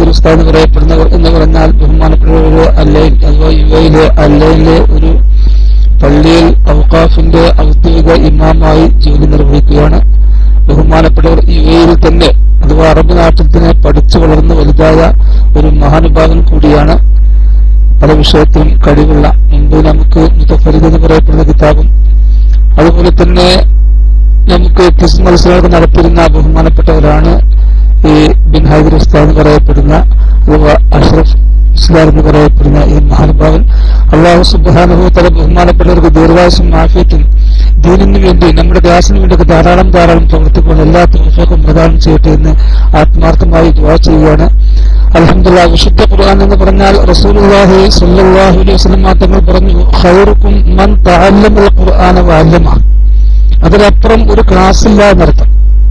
ബിൻഹാദിർ ഉസ്താദ് എന്ന് പറയപ്പെടുന്നവർ എന്ന് പറഞ്ഞാൽ ബഹുമാനപ്പെട്ടവര് അല്ലൈൻ അഥവാ യുവയിലെ അല്ലയിലെ ഒരു പള്ളിയിൽ ഔക്കാഫിന്റെ ഔദ്യോഗിക ഇമാമായി ജോലി നിർവഹിക്കുകയാണ് ബഹുമാനപ്പെട്ടവർ യുവയിൽ തന്നെ അഥവാ അറബ് നാട്ടിൽ തന്നെ പഠിച്ചു വളർന്ന് വലുതായ ഒരു മഹാനുഭാവൻ കൂടിയാണ് പല വിഷയത്തിലും കഴിവുള്ള മുമ്പ് നമുക്ക് മുത്തഫരിദ് എന്ന് പറയപ്പെടുന്ന കിതാബും അതുപോലെ തന്നെ നമുക്ക് ക്വിസ് മത്സരങ്ങൾ നടത്തിയിരുന്ന ബഹുമാനപ്പെട്ടവരാണ് ഈ ബിൻ ഹൈദർ ഉസ്താദ് എന്ന് പറയപ്പെടുന്ന അഥവാ അഷ്റഫ് ഇസ്ലാം എന്ന് പറയപ്പെടുന്ന ഈ മഹാനുഭാവൻ അള്ളാഹു സുബാനുഭവത്തല ബഹുമാനപ്പെട്ടവർക്ക് ദീർഘായുസും മാഫിയത്തും ദീനിന് വേണ്ടി നമ്മുടെ ദാസിന് വേണ്ടിയൊക്കെ ധാരാളം ധാരാളം പ്രവർത്തിക്കുന്ന എല്ലാ തോഫക്കും പ്രദാനം ചെയ്യട്ടെ എന്ന് ആത്മാർത്ഥമായി ദുവാ ചെയ്യുകയാണ് അലഹമുല്ല വിശുദ്ധ ഖുർആൻ എന്ന് പറഞ്ഞാൽ റസൂലുള്ളാഹി സ്വല്ലല്ലാഹു അലൈഹി വസല്ലം തങ്ങൾ പറഞ്ഞു ഖൈറുക്കും മൻ തഅല്ലമൽ ഖുർആന വഅല്ലമ അതിനപ്പുറം ഒരു ക്ലാസ് ഇല്ല എന്നർത്ഥം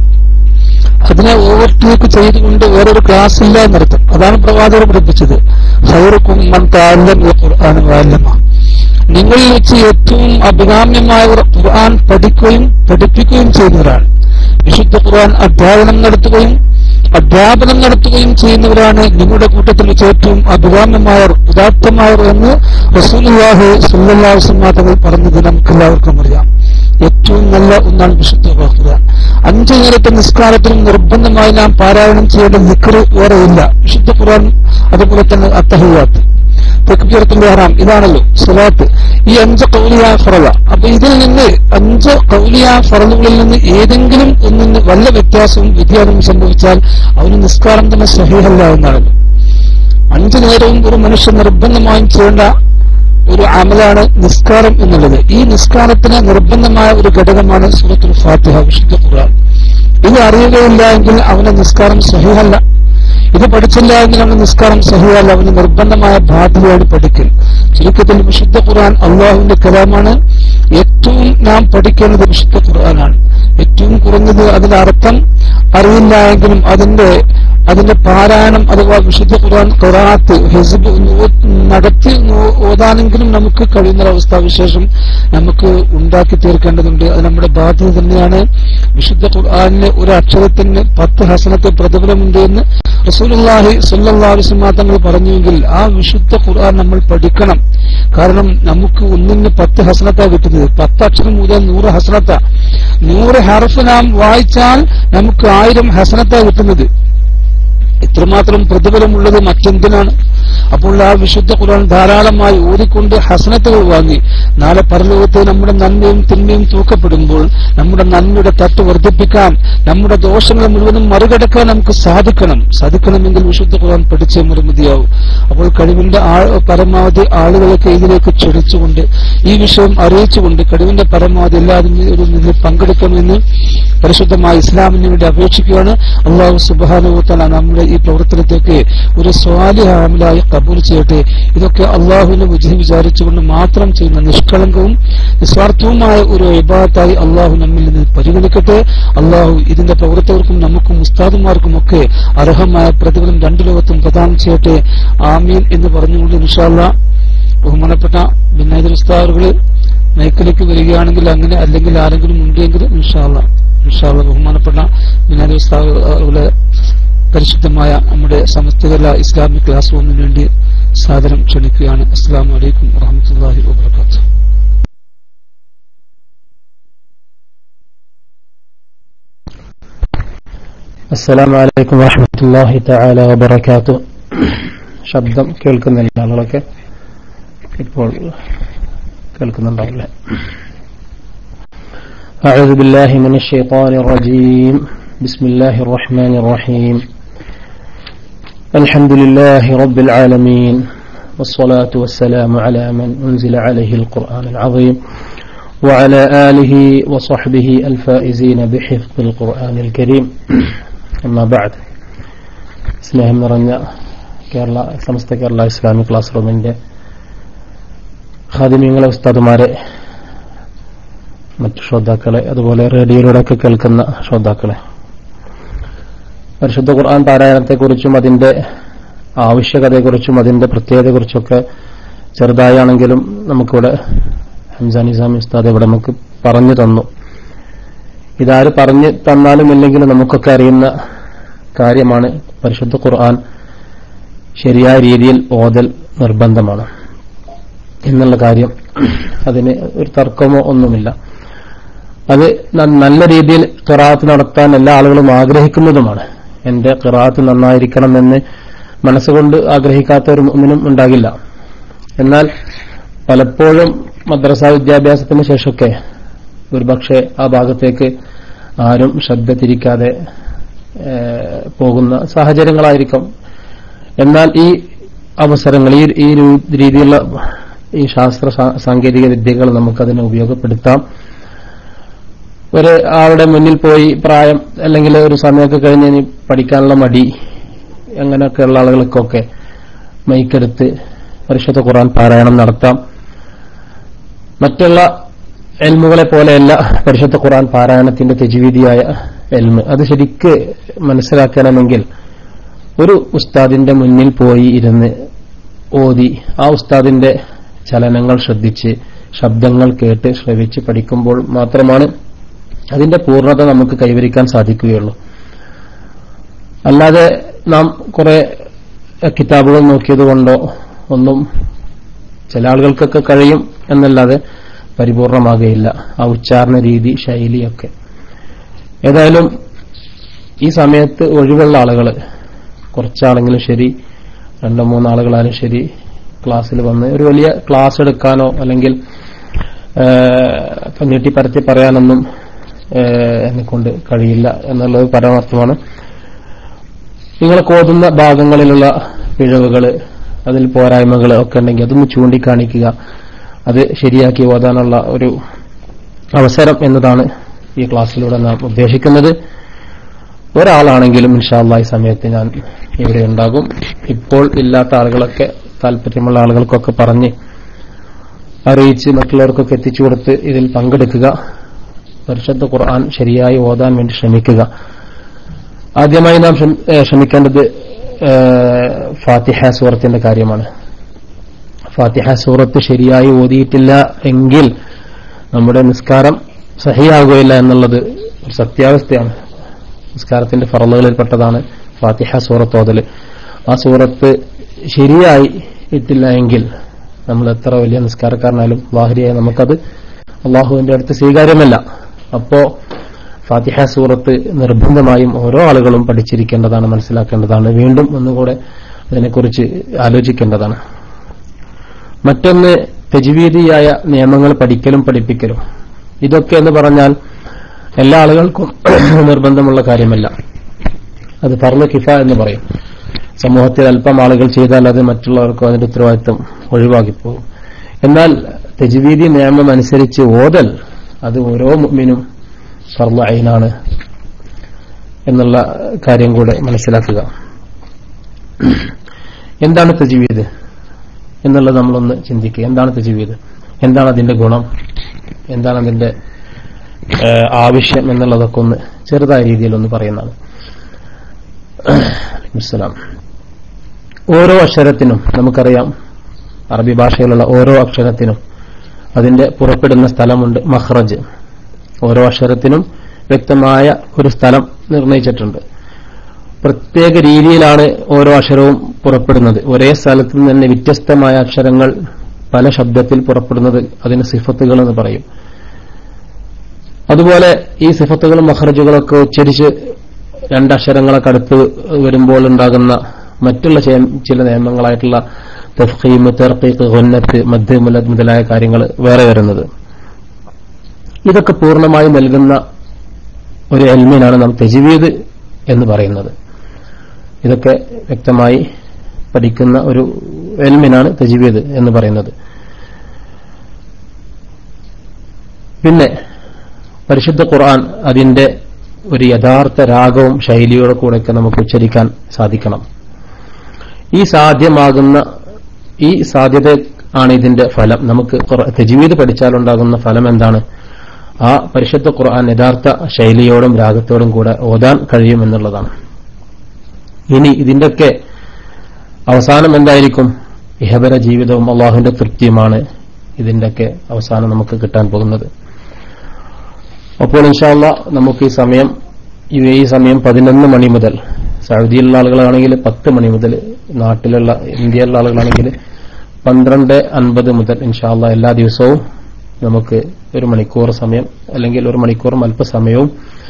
അതിനെ ഓവർടേക്ക് ചെയ്തുകൊണ്ട് വേറൊരു ക്ലാസ് ഇല്ല എന്നർത്ഥം അതാണ് പ്രവാചകർ പഠിപ്പിച്ചത് ഖൈറുക്കും മൻ തഅല്ലമൽ ഖുർആന വഅല്ലമ നിങ്ങളിൽ വെച്ച് ഏറ്റവും അഭികാമ്യമായവർ ഖുർആൻ പഠിക്കുകയും പഠിപ്പിക്കുകയും ചെയ്യുന്നവരാണ് വിശുദ്ധ ഖുർആൻ അധ്യാപനം നടത്തുകയും അധ്യാപനം നടത്തുകയും ചെയ്യുന്നവരാണ് നിങ്ങളുടെ കൂട്ടത്തിൽ വെച്ച് ഏറ്റവും അഭികാമ്യമായവർ ഉദാത്തമായവർ എന്ന് റസൂലുള്ളാഹി സ്വല്ലല്ലാഹു അലൈഹി വസല്ലം തങ്ങൾ പറഞ്ഞത് നമുക്ക് എല്ലാവർക്കും അറിയാം ഏറ്റവും നല്ല ഒന്നാണ് വിശുദ്ധ ഖുർആൻ അഞ്ചു നേരത്തെ നിസ്കാരത്തിലും നിർബന്ധമായി നാം പാരായണം ചെയ്യേണ്ട നിക്കർ വേറെയില്ല വിശുദ്ധ ഖുർആൻ അതുപോലെ തന്നെ അത്തഹിയാത്ത് തെക്കുപീറത്തിന്റെ ഹറാം ഇതാണല്ലോ സ്വലാത്ത് ഈ അഞ്ച് കൗലിയ ഫറല അപ്പൊ ഇതിൽ നിന്ന് അഞ്ച് കൗലിയ ഫറലുകളിൽ നിന്ന് ഏതെങ്കിലും ഒന്നിന് വല്ല വ്യത്യാസവും വ്യതിയാനവും സംഭവിച്ചാൽ അവന് നിസ്കാരം തന്നെ സഹിഹല്ല എന്നാണല്ലോ അഞ്ചു നേരവും ഒരു മനുഷ്യൻ നിർബന്ധമായും ചെയ്യേണ്ട ഒരു അമലാണ് നിസ്കാരം എന്നുള്ളത് ഈ നിസ്കാരത്തിന് നിർബന്ധമായ ഒരു ഘടകമാണ് സൂറത്തുൽ ഫാത്തിഹ വിശുദ്ധ ഖുർആൻ ഇത് അറിയുകയില്ല എങ്കിൽ അവന്റെ നിസ്കാരം സഹിഹല്ല ഇത് പഠിച്ചില്ല എങ്കിൽ അവന് നിസ്കാരം സഹിയല്ല അവന് നിർബന്ധമായ ബാധ്യതയാണ് പഠിക്കൽ ചുരുക്കത്തിൽ വിശുദ്ധ ഖുർആൻ അള്ളാഹുവിന്റെ കലാമാണ് ഏറ്റവും നാം പഠിക്കേണ്ടത് വിശുദ്ധ ഖുർആനാണ് ഏറ്റവും കുറഞ്ഞത് അതിന്റെ അർത്ഥം അറിയില്ല എങ്കിലും അതിന്റെ അതിന്റെ പാരായണം അഥവാ വിശുദ്ധ ഖുർആൻ ഖുറാത്ത് ഹെസിബ് നടത്തി നോ- ഓതാനെങ്കിലും നമുക്ക് കഴിയുന്ന അവസ്ഥാവിശേഷം നമുക്ക് ഉണ്ടാക്കി തീർക്കേണ്ടതുണ്ട് അത് നമ്മുടെ ബാധ്യത തന്നെയാണ് വിശുദ്ധ ഖുർആാനിന് ഒരു അക്ഷരത്തിന് പത്ത് ഹസനത്ത് പ്രതിഫലമുണ്ട് എന്ന് റസൂലുള്ളാഹി സ്വല്ലല്ലാഹു അലൈഹി വസല്ലം തങ്ങൾ പറഞ്ഞുവെങ്കിൽ ആ വിശുദ്ധ ഖുർആൻ നമ്മൾ പഠിക്കണം കാരണം നമുക്ക് ഒന്നിന് പത്ത് ഹസനത്താ കിട്ടുന്നത് പത്ത് അക്ഷരം മുതൽ നൂറ് ഹസനത്ത നൂറ് ഹർഫ് നാം വായിച്ചാൽ നമുക്ക് ആയിരം ഹസനത്താ കിട്ടുന്നത് ഇത്രമാത്രം പ്രതിഫലമുള്ളത് മറ്റെന്തിനാണ് അപ്പോൾ ആ വിശുദ്ധ ഖുർആൻ ധാരാളമായി ഓതിക്കൊണ്ട് ഹസനത്തുകൾ വാങ്ങി നാളെ പരലോകത്ത് നമ്മുടെ നന്മയും തിന്മയും തൂക്കപ്പെടുമ്പോൾ നമ്മുടെ നന്മയുടെ തട്ട് വർദ്ധിപ്പിക്കാൻ നമ്മുടെ ദോഷങ്ങളെ മുഴുവനും മറികടക്കാൻ നമുക്ക് സാധിക്കണം സാധിക്കണമെങ്കിൽ വിശുദ്ധ ഖുർആൻ പഠിച്ചേ മറുമതിയാവും അപ്പോൾ കഴിവിന്റെ ആ പരമാവധി ആളുകളൊക്കെ ഇതിലേക്ക് ക്ഷണിച്ചുകൊണ്ട് ഈ വിഷയം അറിയിച്ചുകൊണ്ട് കഴിവിന്റെ പരമാവധി എല്ലാവരും ഒരു ഇതിൽ പങ്കെടുക്കണമെന്ന് പരിശുദ്ധമായ ഇസ്ലാമിന് വേണ്ടി അപേക്ഷിക്കുകയാണ് അള്ളാഹു സുബാനുഭവത്തല നമ്മുടെ ഈ പ്രവർത്തനത്തേക്ക് ഒരു സ്വാലിഹാമിലായി കബൂൽ ചെയ്യട്ടെ ഇതൊക്കെ അള്ളാഹുവിനെ വിജയം വിചാരിച്ചുകൊണ്ട് മാത്രം ചെയ്യുന്ന നിഷ്കളങ്കവും നിസ്വാർത്ഥവുമായ ഒരു വിഭാഗത്തായി അള്ളാഹു നമ്മിൽ നിന്ന് പരിഗണിക്കട്ടെ അള്ളാഹു ഇതിന്റെ പ്രവർത്തകർക്കും നമുക്കും ഉസ്താദുമാർക്കും ഒക്കെ അർഹമായ പ്രതിഫലം രണ്ടു ലോകത്തും പ്രദാനം ചെയ്യട്ടെ ആമീൻ എന്ന് പറഞ്ഞുകൊണ്ട് നിഷാല്ല ബഹുമാനപ്പെട്ട ബിന്നാദ് ഉസ്താദുകൾ മൈക്കിലേക്ക് വരികയാണെങ്കിൽ അങ്ങനെ അല്ലെങ്കിൽ ആരെങ്കിലും ഉണ്ടെങ്കിൽ ഇൻഷാല്ല ഇൻഷാല്ല ബഹുമാനപ്പെട്ട ബിനാദ് ഉസ്താദുകളെ പരിശുദ്ധമായ നമ്മുടെ സമസ്ത കേരള ഇസ്ലാമിക് ക്ലാസ് റൂമിന് വേണ്ടി സാദരം ക്ഷണിക്കുകയാണ് അസ്സാം വലൈക്കും വാഹമത്തല്ലാഹി വാബർക്കാത്തു അസ്സലാമു അലൈക്കും വറഹ്മത്തുള്ളാഹി തആല വബറകാത്തു ശബ്ദം കേൾക്കുന്നില്ല ആളുകളൊക്കെ ഇപ്പോൾ കേൾക്കുന്നുണ്ടാവില്ലേ أعوذ بالله من الشيطان الرجيم بسم الله الرحمن الرحيم الحمد لله رب العالمين والصلاة والسلام على من أنزل عليه القرآن العظيم وعلى آله وصحبه الفائزين بحفظ القرآن الكريم أما بعد സ്നേഹം നിറഞ്ഞ കേരള സമസ്ത കേരള ഇസ്ലാമിക് ക്ലാസ് റൂമിന്റെ ഖാദിമ്യങ്ങളെ ഉസ്താദുമാരെ മറ്റു ശ്രോതാക്കളെ അതുപോലെ റേഡിയോയിലൂടെയൊക്കെ കേൾക്കുന്ന ശ്രോതാക്കളെ പരിശുദ്ധ ഖുർആൻ പാരായണത്തെക്കുറിച്ചും അതിന്റെ ആവശ്യകതയെക്കുറിച്ചും അതിന്റെ പ്രത്യേകതയെക്കുറിച്ചൊക്കെ ചെറുതായാണെങ്കിലും നമുക്കിവിടെ ഹംസാൻ നിസാമി ഉസ്താദ് ഇവിടെ നമുക്ക് പറഞ്ഞു തന്നു ഇതാര് പറഞ്ഞു തന്നാലും ഇല്ലെങ്കിലും നമുക്കൊക്കെ അറിയുന്ന കാര്യമാണ് പരിശുദ്ധ ഖുർആൻ ശരിയായ രീതിയിൽ ഓതൽ നിർബന്ധമാണ് എന്നുള്ള കാര്യം അതിന് ഒരു തർക്കമോ ഒന്നുമില്ല അത് ന- നല്ല രീതിയിൽ ഖിറാത്ത് നടത്താൻ എല്ലാ ആളുകളും ആഗ്രഹിക്കുന്നതുമാണ് എന്റെ ഖിറാത്ത് നന്നായിരിക്കണമെന്ന് മനസ്സുകൊണ്ട് ആഗ്രഹിക്കാത്ത ഒരു മുഅ്മിനും ഉണ്ടാകില്ല എന്നാൽ പലപ്പോഴും മദ്രസ വിദ്യാഭ്യാസത്തിന് ശേഷമൊക്കെ ഒരുപക്ഷെ ആ ഭാഗത്തേക്ക് ആരും ശ്രദ്ധ തിരിക്കാതെ ഏഹ്, പോകുന്ന സാഹചര്യങ്ങളായിരിക്കും എന്നാൽ ഈ അവസരങ്ങൾ ഈ ഈ രു- രീതിയിലുള്ള ഈ ശാസ്ത്ര സാ- സാങ്കേതിക വിദ്യകൾ നമുക്കതിനെ ഉപയോഗപ്പെടുത്താം ഒരു ആളുടെ മുന്നിൽ പോയി പ്രായം അല്ലെങ്കിൽ ഒരു സമയമൊക്കെ കഴിഞ്ഞ് ഇനി പഠിക്കാനുള്ള മടി അങ്ങനെയൊക്കെയുള്ള ആളുകൾക്കൊക്കെ മൈക്കെടുത്ത് പരിശുദ്ധ ഖുർആൻ പാരായണം നടത്താം മറ്റുള്ള എൽമുകളെ പോലെയല്ല പരിശുദ്ധ ഖുർആൻ പാരായണത്തിന്റെ തെജുവീതിയായ എൽമ് അത് ശരിക്ക് മനസ്സിലാക്കണമെങ്കിൽ ഒരു ഉസ്താദിന്റെ മുന്നിൽ പോയി ഇരുന്ന് ഓതി ആ ഉസ്താദിന്റെ ചലനങ്ങൾ ശ്രദ്ധിച്ച് ശബ്ദങ്ങൾ കേട്ട് ശ്രവിച്ച് പഠിക്കുമ്പോൾ മാത്രമാണ് അതിന്റെ പൂർണ്ണത നമുക്ക് കൈവരിക്കാൻ സാധിക്കുകയുള്ളൂ അല്ലാതെ നാം കുറെ കിതാബുകൾ നോക്കിയതുകൊണ്ടോ ഒന്നും ചില ആളുകൾക്കൊക്കെ കഴിയും എന്നല്ലാതെ പരിപൂർണമാകുകയില്ല ആ ഉച്ചാരണ രീതി ശൈലിയൊക്കെ ഏതായാലും ഈ സമയത്ത് ഒഴിവുള്ള ആളുകൾ കുറച്ചാണെങ്കിലും ശരി രണ്ടോ മൂന്നോ ആളുകളായാലും ശരി ക്ലാസ്സിൽ വന്ന് ഒരു വലിയ ക്ലാസ് എടുക്കാനോ അല്ലെങ്കിൽ ഏഹ്, ഇപ്പൊ നീട്ടിപ്പരത്തി പറയാനൊന്നും ഏഹ്, എന്നെക്കൊണ്ട് കഴിയില്ല എന്നുള്ളത് പരമാർത്ഥമാണ് നിങ്ങൾ കോതുന്ന ഭാഗങ്ങളിലുള്ള പിഴവുകൾ അതിൽ പോരായ്മകൾ ഒക്കെ ഉണ്ടെങ്കിൽ അതൊന്ന് ചൂണ്ടിക്കാണിക്കുക അത് ശരിയാക്കി ഓതാനുള്ള ഒരു അവസരം എന്നതാണ് ഈ ക്ലാസ്സിലൂടെ നാം ഉദ്ദേശിക്കുന്നത് ഒരാളാണെങ്കിലും ഇൻഷാല്ല ഈ സമയത്ത് ഞാൻ ഇവിടെ ഉണ്ടാകും ഇപ്പോൾ ഇല്ലാത്ത ആളുകളൊക്കെ താല്പര്യമുള്ള ആളുകൾക്കൊക്കെ പറഞ്ഞ് അറിയിച്ച് മറ്റുള്ളവർക്കൊക്കെ എത്തിച്ചു കൊടുത്ത് ഇതിൽ പങ്കെടുക്കുക പരിശുദ്ധ ഖുർആൻ ശരിയായി ഓതാൻ വേണ്ടി ശ്രമിക്കുക ആദ്യമായി നാം ശ്രമ- ഏഹ് ശ്രമിക്കേണ്ടത് ഏഹ് ഫാത്തിഹ സൂറത്തിന്റെ കാര്യമാണ് ഫാത്തിഹ സൂറത്ത് ശരിയായി ഓതിയിട്ടില്ല എങ്കിൽ നമ്മുടെ നിസ്കാരം സഹിയാകുകയില്ല എന്നുള്ളത് ഒരു സത്യാവസ്ഥയാണ് നിസ്കാരത്തിന്റെ ഫറലുകളിൽപ്പെട്ടതാണ് ഫാത്തിഹ സൂറത്ത് ഓതല് ആ സൂറത്ത് ശരിയായി ഇട്ടില്ല എങ്കിൽ നമ്മൾ എത്ര വലിയ നിസ്കാരക്കാരനായാലും വാഹരിയായി നമുക്കത് അള്ളാഹുവിന്റെ അടുത്ത് സ്വീകാര്യമല്ല അപ്പോ ഫാത്തിഹ സൂറത്ത് നിർബന്ധമായും ഓരോ ആളുകളും പഠിച്ചിരിക്കേണ്ടതാണ് മനസ്സിലാക്കേണ്ടതാണ് വീണ്ടും ഒന്നുകൂടെ അതിനെക്കുറിച്ച് ആലോചിക്കേണ്ടതാണ് മറ്റൊന്ന് തെജുവീതിയായ നിയമങ്ങൾ പഠിക്കലും പഠിപ്പിക്കലും ഇതൊക്കെ എന്ന് പറഞ്ഞാൽ എല്ലാ ആളുകൾക്കും നിർബന്ധമുള്ള കാര്യമല്ല അത് പറഞ്ഞ കിഫ എന്ന് പറയും സമൂഹത്തിൽ അല്പം ആളുകൾ ചെയ്താൽ അത് മറ്റുള്ളവർക്കും അതിന്റെ ഉത്തരവാദിത്വം ഒഴിവാക്കിപ്പോകും എന്നാൽ തെജുവീതി നിയമം അനുസരിച്ച് ഓതൽ അത് ഓരോ മുഅ്മിനും ഫർള ഐനാണ് എന്നുള്ള കാര്യം കൂടെ മനസ്സിലാക്കുക എന്താണ് തജീവീദ് എന്നുള്ളത് നമ്മളൊന്ന് ചിന്തിക്കുക എന്താണ് തജീവീദ് എന്താണ് അതിന്റെ ഗുണം എന്താണ് അതിന്റെ ഏഹ്, ആവശ്യം എന്നുള്ളതൊക്കെ ഒന്ന് ചെറുതായ രീതിയിൽ ഒന്ന് പറയുന്നതാണ് അലൈഹിസ്സലാം. ഓരോ അക്ഷരത്തിനും നമുക്കറിയാം അറബി ഭാഷയിലുള്ള ഓരോ അക്ഷരത്തിനും അതിന്റെ പുറപ്പെടുന്ന സ്ഥലമുണ്ട് മഹ്റജ് ഓരോ അക്ഷരത്തിനും വ്യക്തമായ ഒരു സ്ഥലം നിർണയിച്ചിട്ടുണ്ട് പ്രത്യേക രീതിയിലാണ് ഓരോ അക്ഷരവും പുറപ്പെടുന്നത് ഒരേ സ്ഥലത്ത് നിന്ന് തന്നെ വ്യത്യസ്തമായ അക്ഷരങ്ങൾ പല ശബ്ദത്തിൽ പുറപ്പെടുന്നത് അതിന് സിഫത്തുകൾ എന്ന് പറയും അതുപോലെ ഈ സിഫത്തുകളും മഹ്റജുകളൊക്കെ ഉച്ചരിച്ച് രണ്ടക്ഷരങ്ങളൊക്കെ അടുത്ത് വരുമ്പോൾ ഉണ്ടാകുന്ന മറ്റുള്ള ചെ- ചില നിയമങ്ങളായിട്ടുള്ള തഫ്ഖീം തെർക്കീഖ് ഗുന്നത്ത് മധ്യ മുലദ് മുതലായ കാര്യങ്ങൾ വേറെ വരുന്നത് ഇതൊക്കെ പൂർണ്ണമായി നൽകുന്ന ഒരു എൽമിനാണ് നാം തെജീവീദ് എന്ന് പറയുന്നത് ഇതൊക്കെ വ്യക്തമായി പഠിക്കുന്ന ഒരു എൽമിനാണ് തെജീവീദ് എന്ന് പറയുന്നത് പിന്നെ പരിശുദ്ധ ഖുർആൻ അതിന്റെ ഒരു യഥാർത്ഥ രാഗവും ശൈലിയോടെ കൂടെയൊക്കെ നമുക്ക് ഉച്ചരിക്കാൻ സാധിക്കണം ഈ സാധ്യമാകുന്ന ഈ സാധ്യത ആണ് ഇതിന്റെ ഫലം നമുക്ക് തെജീവീദ് പഠിച്ചാലുണ്ടാകുന്ന ഫലം എന്താണ് ആ പരിശുദ്ധ ഖുർആൻ യഥാർത്ഥ ശൈലിയോടും രാഗത്തോടും കൂടെ ഓതാൻ കഴിയും എന്നുള്ളതാണ് ഇനി ഇതിന്റെയൊക്കെ അവസാനം എന്തായിരിക്കും ഇഹബര ജീവിതവും അള്ളാഹുവിന്റെ തൃപ്തിയുമാണ് ഇതിന്റെയൊക്കെ അവസാനം നമുക്ക് കിട്ടാൻ പോകുന്നത് അപ്പോൾ ഇൻഷാല്ല നമുക്ക് ഈ സമയം ഈ ഈ സമയം പതിനൊന്ന് മണി മുതൽ സൗദിയിലുള്ള ആളുകളാണെങ്കിൽ പത്ത് മണി മുതൽ നാട്ടിലുള്ള ഇന്ത്യയിലുള്ള ആളുകളാണെങ്കിൽ പന്ത്രണ്ട് അൻപത് മുതൽ ഇൻഷാല്ല എല്ലാ ദിവസവും നമുക്ക് ഒരു മണിക്കൂർ സമയം അല്ലെങ്കിൽ ഒരു മണിക്കൂറും അല്പസമയവും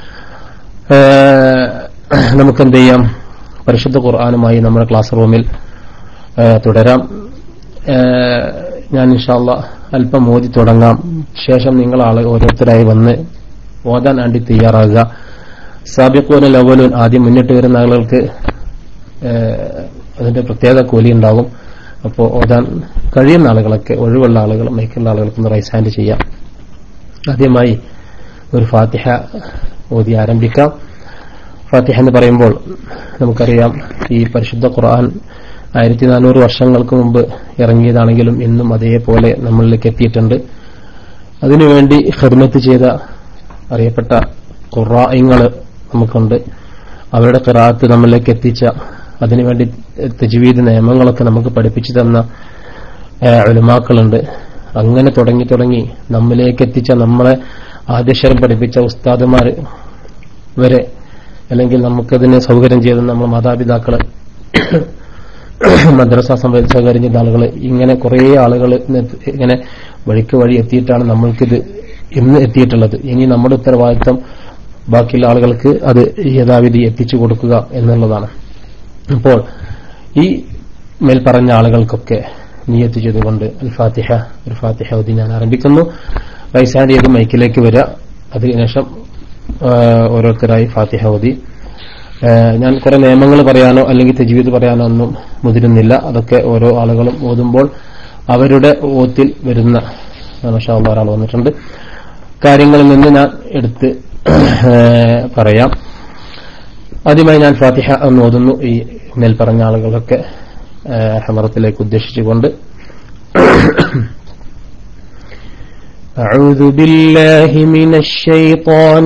ഏഹ്, നമുക്ക് എന്ത് ചെയ്യാം പരിശുദ്ധ ഖുർആാനുമായി നമ്മുടെ ക്ലാസ് റൂമിൽ ഏഹ്, തുടരാം ഏഹ്, ഞാൻ ഇൻഷാല്ല അല്പം ഓതി തുടങ്ങാം ശേഷം നിങ്ങൾ ആള് ഓരോരുത്തരായി വന്ന് ഓതാൻ വേണ്ടി തയ്യാറാകുക സാബിഖൂൻ ലവലൂൻ ആദ്യം മുന്നിട്ട് വരുന്ന ആളുകൾക്ക് ഏഹ്, അതിന്റെ പ്രത്യേക കൂലി ഉണ്ടാകും അപ്പോൾ ഓതാൻ കഴിയുന്ന ആളുകളൊക്കെ ഒഴിവുള്ള ആളുകൾ മൈക്കുള്ള ആളുകൾക്ക് ഒന്ന് റൈസ് ഹാൻഡ് ചെയ്യാം ആദ്യമായി ഒരു ഫാത്തിഹ ഓതി ആരംഭിക്കാം ഫാത്തിഹ എന്ന് പറയുമ്പോൾ നമുക്കറിയാം ഈ പരിശുദ്ധ ഖുർആൻ ആയിരത്തി നാനൂറ് വർഷങ്ങൾക്ക് മുമ്പ് ഇറങ്ങിയതാണെങ്കിലും ഇന്നും അതേപോലെ നമ്മളിലേക്ക് എത്തിയിട്ടുണ്ട് അതിനുവേണ്ടി ഖിദ്മത്ത് ചെയ്ത അറിയപ്പെട്ട ഖുറായിങ്ങൾ നമുക്കുണ്ട് അവരുടെ ഖിറാത്ത് നമ്മളിലേക്ക് എത്തിച്ച അതിനുവേണ്ടി തജ്വീദ് നിയമങ്ങളൊക്കെ നമുക്ക് പഠിപ്പിച്ചു തന്ന ഏഹ്, ഉലമാക്കളുണ്ട് അങ്ങനെ തുടങ്ങി തുടങ്ങി നമ്മിലേക്ക് എത്തിച്ച നമ്മളെ ആദ്യക്ഷരം പഠിപ്പിച്ച ഉസ്താദുമാർ വരെ അല്ലെങ്കിൽ നമുക്കതിന് സൗകര്യം ചെയ്ത നമ്മുടെ മാതാപിതാക്കള് മദ്രസ സംബ- സൗകര്യം ചെയ്ത ആളുകൾ ഇങ്ങനെ കുറേ ആളുകൾ ഇങ്ങനെ വഴിക്ക് വഴി എത്തിയിട്ടാണ് നമ്മൾക്കിത് ഇന്ന് എത്തിയിട്ടുള്ളത് ഇനി നമ്മുടെ ഉത്തരവാദിത്തം ബാക്കിയുള്ള ആളുകൾക്ക് അത് യഥാവിധി എത്തിച്ചു കൊടുക്കുക എന്നുള്ളതാണ് അപ്പോൾ ഈ മേൽപ്പറഞ്ഞ ആളുകൾക്കൊക്കെ നിയത്ത് ചെയ്തുകൊണ്ട് അൽ ഫാത്തിഹ ഒരു ഫാത്തിഹ ഓതി ഞാൻ ആരംഭിക്കുന്നു റൈസാൻഡ് ചെയ്ത് മൈക്കിലേക്ക് വരിക അതിനുശേഷം ആ, ഓരോരുത്തരായി ഫാത്തിഹ ഓതി ആ, ഞാൻ കുറെ നിയമങ്ങൾ പറയാനോ അല്ലെങ്കിൽ തജ്വീദ് പറയാനോ ഒന്നും മുതിരുന്നില്ല അതൊക്കെ ഓരോ ആളുകളും ഓതുമ്പോൾ അവരുടെ ഓത്തിൽ വരുന്ന മാഷാ അല്ലാഹ് ഒരാൾ വന്നിട്ടുണ്ട് കാര്യങ്ങളിൽ നിന്ന് ഞാൻ എടുത്ത് ആ, പറയാം ആദ്യമായി ഞാൻ ഫാത്തിഹ എന്ന് ഓതുന്നു ഈ മേൽ പറഞ്ഞ ആളുകളൊക്കെ ആ, ഹമറത്തിലേക്ക് ഉദ്ദേശിച്ചുകൊണ്ട് أعوذ بالله من الشيطان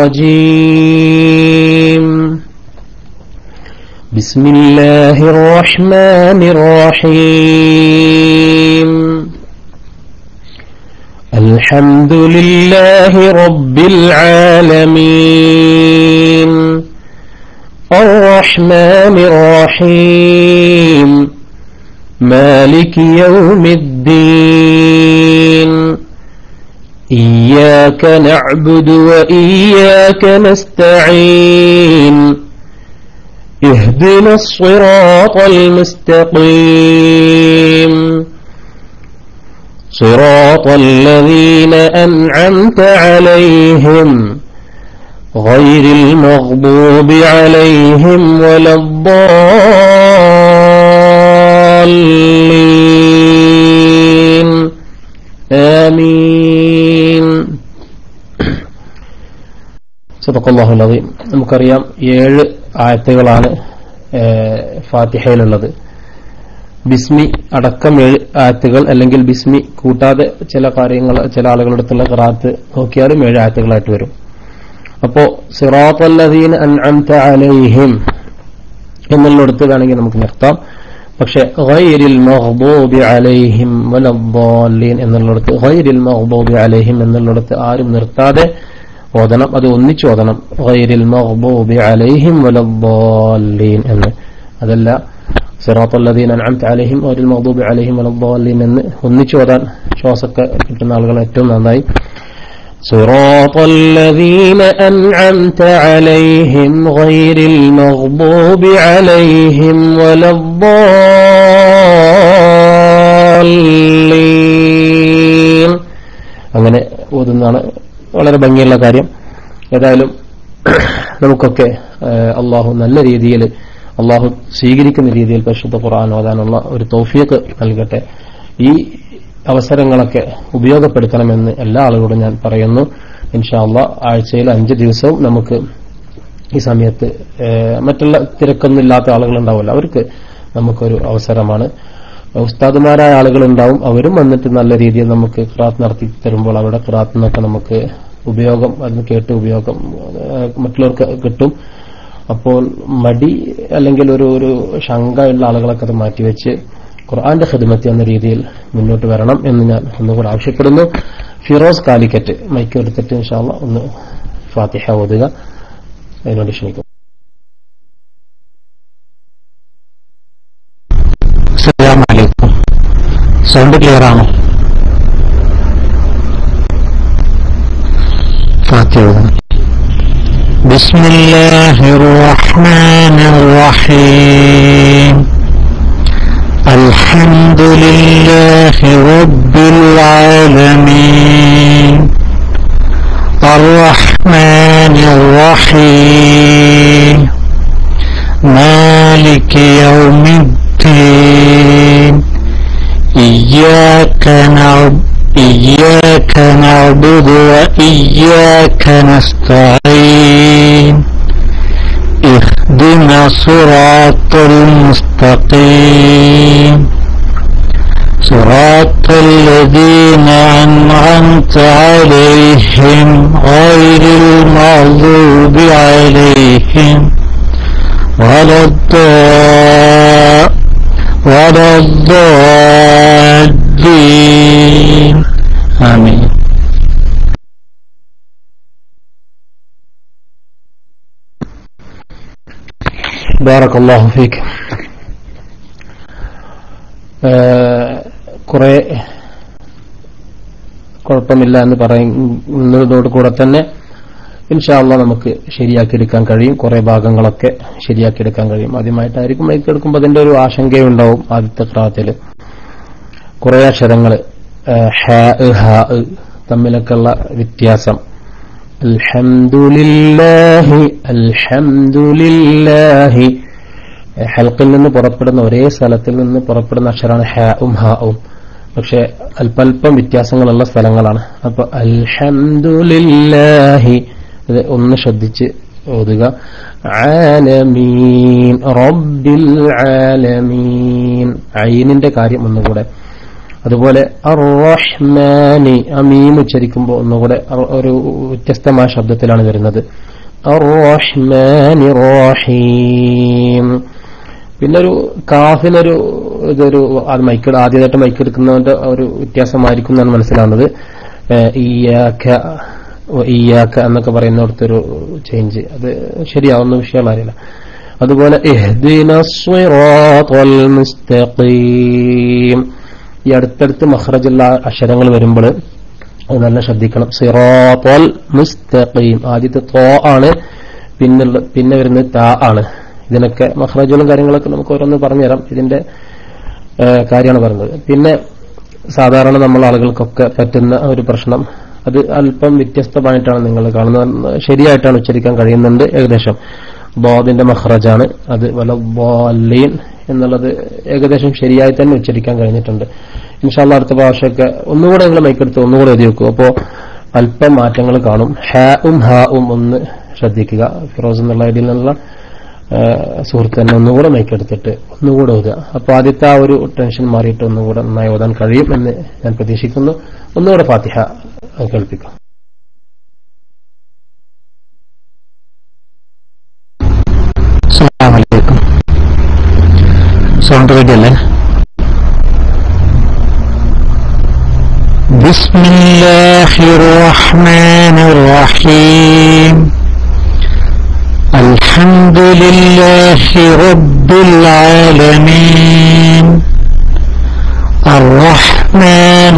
الرجيم بسم الله الرحمن الرحيم الحمد لله رب العالمين الرحمن الرحيم مالك يوم الدين إياك نعبد وإياك نستعين اهدنا الصراط المستقيم صراط الذين أنعمت عليهم غير المغضوب عليهم ولا الضالين آمين صدق الله العظيم നമുക്കറിയാം ഏഴ് ആയത്തുകളാണ് ഏഹ്, ഫാത്തിഹയിലുള്ളത് ബിസ്മി അടക്കം ഏഴ് ആയത്തുകൾ അല്ലെങ്കിൽ ബിസ്മി കൂട്ടാതെ ചില കാര്യങ്ങൾ ചില ആളുകളുടെ അടുത്തുള്ള ഖറാത്ത് നോക്കിയാലും ഏഴ് ആയത്തുകളായിട്ട് വരും അപ്പോ സിറാത്തല്ലദീൻ അൻഅംത അലൈഹിം എന്നുള്ളിടത്ത് വേണമെങ്കിൽ നമുക്ക് നിർത്താം പക്ഷെ ഗൈരിൽ മഗ്ദൂബി അലൈഹിം വലദ്ദാലീൻ എന്നുള്ളിടത്ത് ഗൈരിൽ മഗ്ദൂബി അലൈഹിം എന്നുള്ളിടത്ത് ആരും നിർത്താതെ ഓതണം അത് ഒന്നിച്ച് ഓതണം ഗൈരിൽ മഗ്ദൂബി അലൈഹിം വലദ്ദാലീൻ എന്ന് അതല്ല സിറാത്തല്ലദീൻ അൻഅംത അലൈഹിം ഗൈരിൽ മഗ്ദൂബി അലൈഹിം വലദ്ദാലീൻ എന്ന് ഒന്നിച്ച് ഓതാൻ ശ്വാസമൊക്കെ കിട്ടുന്ന ആളുകൾ ഏറ്റവും നന്നായി صراط الذين أنعمت عليهم غير المغضوب عليهم ولا الضالين അങ്ങനെ ഓതുന്നതാണ് വളരെ ഭംഗിയുള്ള കാര്യം ഏതായാലും നമുക്കൊക്കെ ഏഹ്, അള്ളാഹു നല്ല രീതിയിൽ അള്ളാഹു സ്വീകരിക്കുന്ന രീതിയിൽ പരിശുദ്ധ ഖുർആൻ ഓതാനുള്ള ഒരു തൗഫീഖ് നൽകട്ടെ ഈ അവസരങ്ങളൊക്കെ ഉപയോഗപ്പെടുത്തണമെന്ന് എല്ലാ ആളുകളോടും ഞാൻ പറയുന്നു ഇൻഷാല്ല ആഴ്ചയിൽ അഞ്ച് ദിവസവും നമുക്ക് ഈ സമയത്ത് ഏഹ്, മറ്റുള്ള തിരക്കൊന്നും ഇല്ലാത്ത ആളുകളുണ്ടാവുമല്ലോ അവർക്ക് നമുക്കൊരു അവസരമാണ് ഉസ്താദുമാരായ ആളുകളുണ്ടാവും അവരും വന്നിട്ട് നല്ല രീതിയിൽ നമുക്ക് ക്രാത്ത് നടത്തി തരുമ്പോൾ അവരുടെ ക്രാത്ത് നിന്നൊക്കെ നമുക്ക് ഉപയോഗം അതിന് കേട്ട് ഉപയോഗം ഏഹ്, മറ്റുള്ളവർക്ക് കിട്ടും അപ്പോൾ മടി അല്ലെങ്കിൽ ഒരു ഒരു ശങ്ക ഉള്ള ആളുകളൊക്കെ അത് മാറ്റിവെച്ച് ഖുർആന്റെ ഖിദ്മത്ത് എന്ന രീതിയിൽ മുന്നോട്ട് വരണം എന്ന് ഞാൻ ഒന്നുകൂടെ ആവശ്യപ്പെടുന്നു ഫിറോസ് കാലിക്കറ്റ് മൈക്ക് എടുത്തിട്ട് ഇൻഷാല്ല ഒന്ന് ഫാത്തിഹ ഓതുക അതിനുവേണ്ടി ക്ഷണിക്കും അസ്സലാമു അലൈക്കും സൗണ്ട് ക്ലിയർ ആണോ ഫാത്തിഹ ഓതണം. بسم الله الرحمن الرحيم الحمد لله رب العالمين الرحمن الرحيم مالك يوم الدين إياك نعبد إياك نعبد وإياك نستعين اهدنا صراط المستقيم صراط الذين أنعمت عليهم غير المغضوب عليهم ولا الضال ولا الضالين آمين ബാറക് അള്ളാഹു ഫീക്ക് കുറെ കുഴപ്പമില്ല എന്ന് പറയുന്നതോട് കൂടെ തന്നെ ഇൻഷാല്ല നമുക്ക് ശരിയാക്കിയെടുക്കാൻ കഴിയും കുറെ ഭാഗങ്ങളൊക്കെ ശരിയാക്കിയെടുക്കാൻ കഴിയും ആദ്യമായിട്ടായിരിക്കും മൈക്ക് എടുക്കുമ്പോൾ അതിന്റെ ഒരു ആശങ്കയുണ്ടാവും ആദ്യത്തെ ക്രാത്തിൽ കുറെ അക്ഷരങ്ങൾ ഹ ഹ തമ്മിലൊക്കെയുള്ള വ്യത്യാസം അൽഹംദുലില്ലാഹി അൽഹംദുലില്ലാഹി ഹൽക്കിൽ നിന്ന് പുറപ്പെടുന്ന ഒരേ സ്ഥലത്തിൽ നിന്ന് പുറപ്പെടുന്ന അക്ഷരമാണ് ഹാവും ഹാവും പക്ഷെ അല്പല്പം വ്യത്യാസങ്ങളുള്ള സ്ഥലങ്ങളാണ് അപ്പൊ അൽഹംദുലില്ലാഹി ഇത് ഒന്ന് ശ്രദ്ധിച്ച് ഓതുക ആലമീൻ റബ്ബിൽ ആലമീൻ ഐനിന്റെ കാര്യം ഒന്നുകൂടെ അതുപോലെ അർറഹ്മാനി അമീം ഉച്ചരിക്കുമ്പോൾ ഒന്നുകൂടെ അർ- ഒരു വ്യത്യസ്തമായ ശബ്ദത്തിലാണ് വരുന്നത് അർറഹ്മാനി റഹീം പിന്നെ ഒരു കാഫിനൊരു ഇതൊരു അത് മൈക്ക് ആദ്യമായിട്ട് മൈക്ക് എടുക്കുന്നതിന്റെ ഒരു വ്യത്യാസമായിരിക്കും എന്നാണ് മനസ്സിലാവുന്നത് ഏഹ് ഇയ്യാക്ക വ ഇയ്യാക്ക എന്നൊക്കെ പറയുന്നിടത്തൊരു ചേഞ്ച് അത് ശരിയാവുന്ന വിഷയമുള്ള അറിയില്ല അതുപോലെ ഇഹ്ദിന സ്വിറാത്തൽ മുസ്തഖീം ഈ അടുത്തടുത്ത് മഹ്റജുള്ള അക്ഷരങ്ങൾ വരുമ്പോൾ അത് നല്ല ശ്രദ്ധിക്കണം സിറാത്തൽ മുസ്തഖീം ആദ്യത്തെ തോ ആണ് പിന്നുള്ള പിന്നെ വരുന്നത് താ ആണ് ഇതിനൊക്കെ മഹ്റജുകളും കാര്യങ്ങളൊക്കെ നമുക്ക് ഓരോന്ന് പറഞ്ഞുതരാം ഇതിന്റെ ഏഹ്, കാര്യമാണ് പറയുന്നത് പിന്നെ സാധാരണ നമ്മൾ ആളുകൾക്കൊക്കെ പറ്റുന്ന ഒരു പ്രശ്നം അത് അല്പം വ്യത്യസ്തമായിട്ടാണ് നിങ്ങൾ കാണുന്നത് ശരിയായിട്ടാണ് ഉച്ചരിക്കാൻ കഴിയുന്നുണ്ട് ഏകദേശം ബോദിന്റെ മഹ്റജാണ് അത് വല ബോലീൻ എന്നുള്ളത് ഏകദേശം ശരിയായി തന്നെ ഉച്ചരിക്കാൻ കഴിഞ്ഞിട്ടുണ്ട് ഇൻഷാല്ല അടുത്ത ഭാഷയൊക്കെ ഒന്നുകൂടെ നിങ്ങൾ മൈക്കെടുത്ത് ഒന്നുകൂടെ എഴുതി വെക്കും അപ്പോൾ അല്പം മാറ്റങ്ങൾ കാണും ഹാവും ഹാവും ഒന്ന് ശ്രദ്ധിക്കുക ഫിറോസ് എന്നുള്ള ഐഡിയിൽ നിന്നുള്ള ആ, സുഹൃത്ത് തന്നെ ഒന്നുകൂടെ മൈക്കെടുത്തിട്ട് ഒന്നുകൂടെ ഓതുക അപ്പൊ ആദ്യത്തെ ആ ഒരു ടെൻഷൻ മാറിയിട്ട് ഒന്നുകൂടെ നന്നായി ഓതാൻ കഴിയും എന്ന് ഞാൻ പ്രതീക്ഷിക്കുന്നു ഒന്നുകൂടെ ഫാത്തിഹ കേൾപ്പിക്കാം അസ്സലാമു അലൈക്കും സൗണ്ട് റെഡി അല്ലേ بسم الله الرحمن الرحيم الحمد لله رب العالمين الرحمن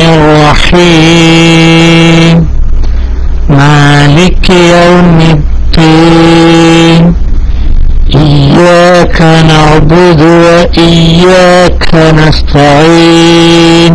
الرحيم مالك يوم الدين إياك نعبد وإياك نستعين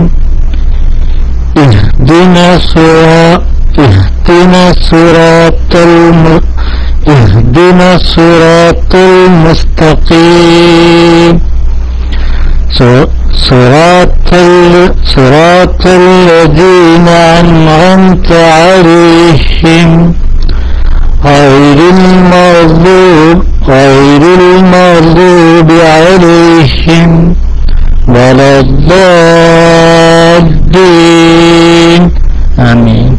اهدنا صراط اهدنا صراط الم... اهدنا الصراط المستقيم ص- صراط ال... صراط الذين أنعمت عليهم غير المغضوب غير المغضوب عليهم ولا الضالين آمين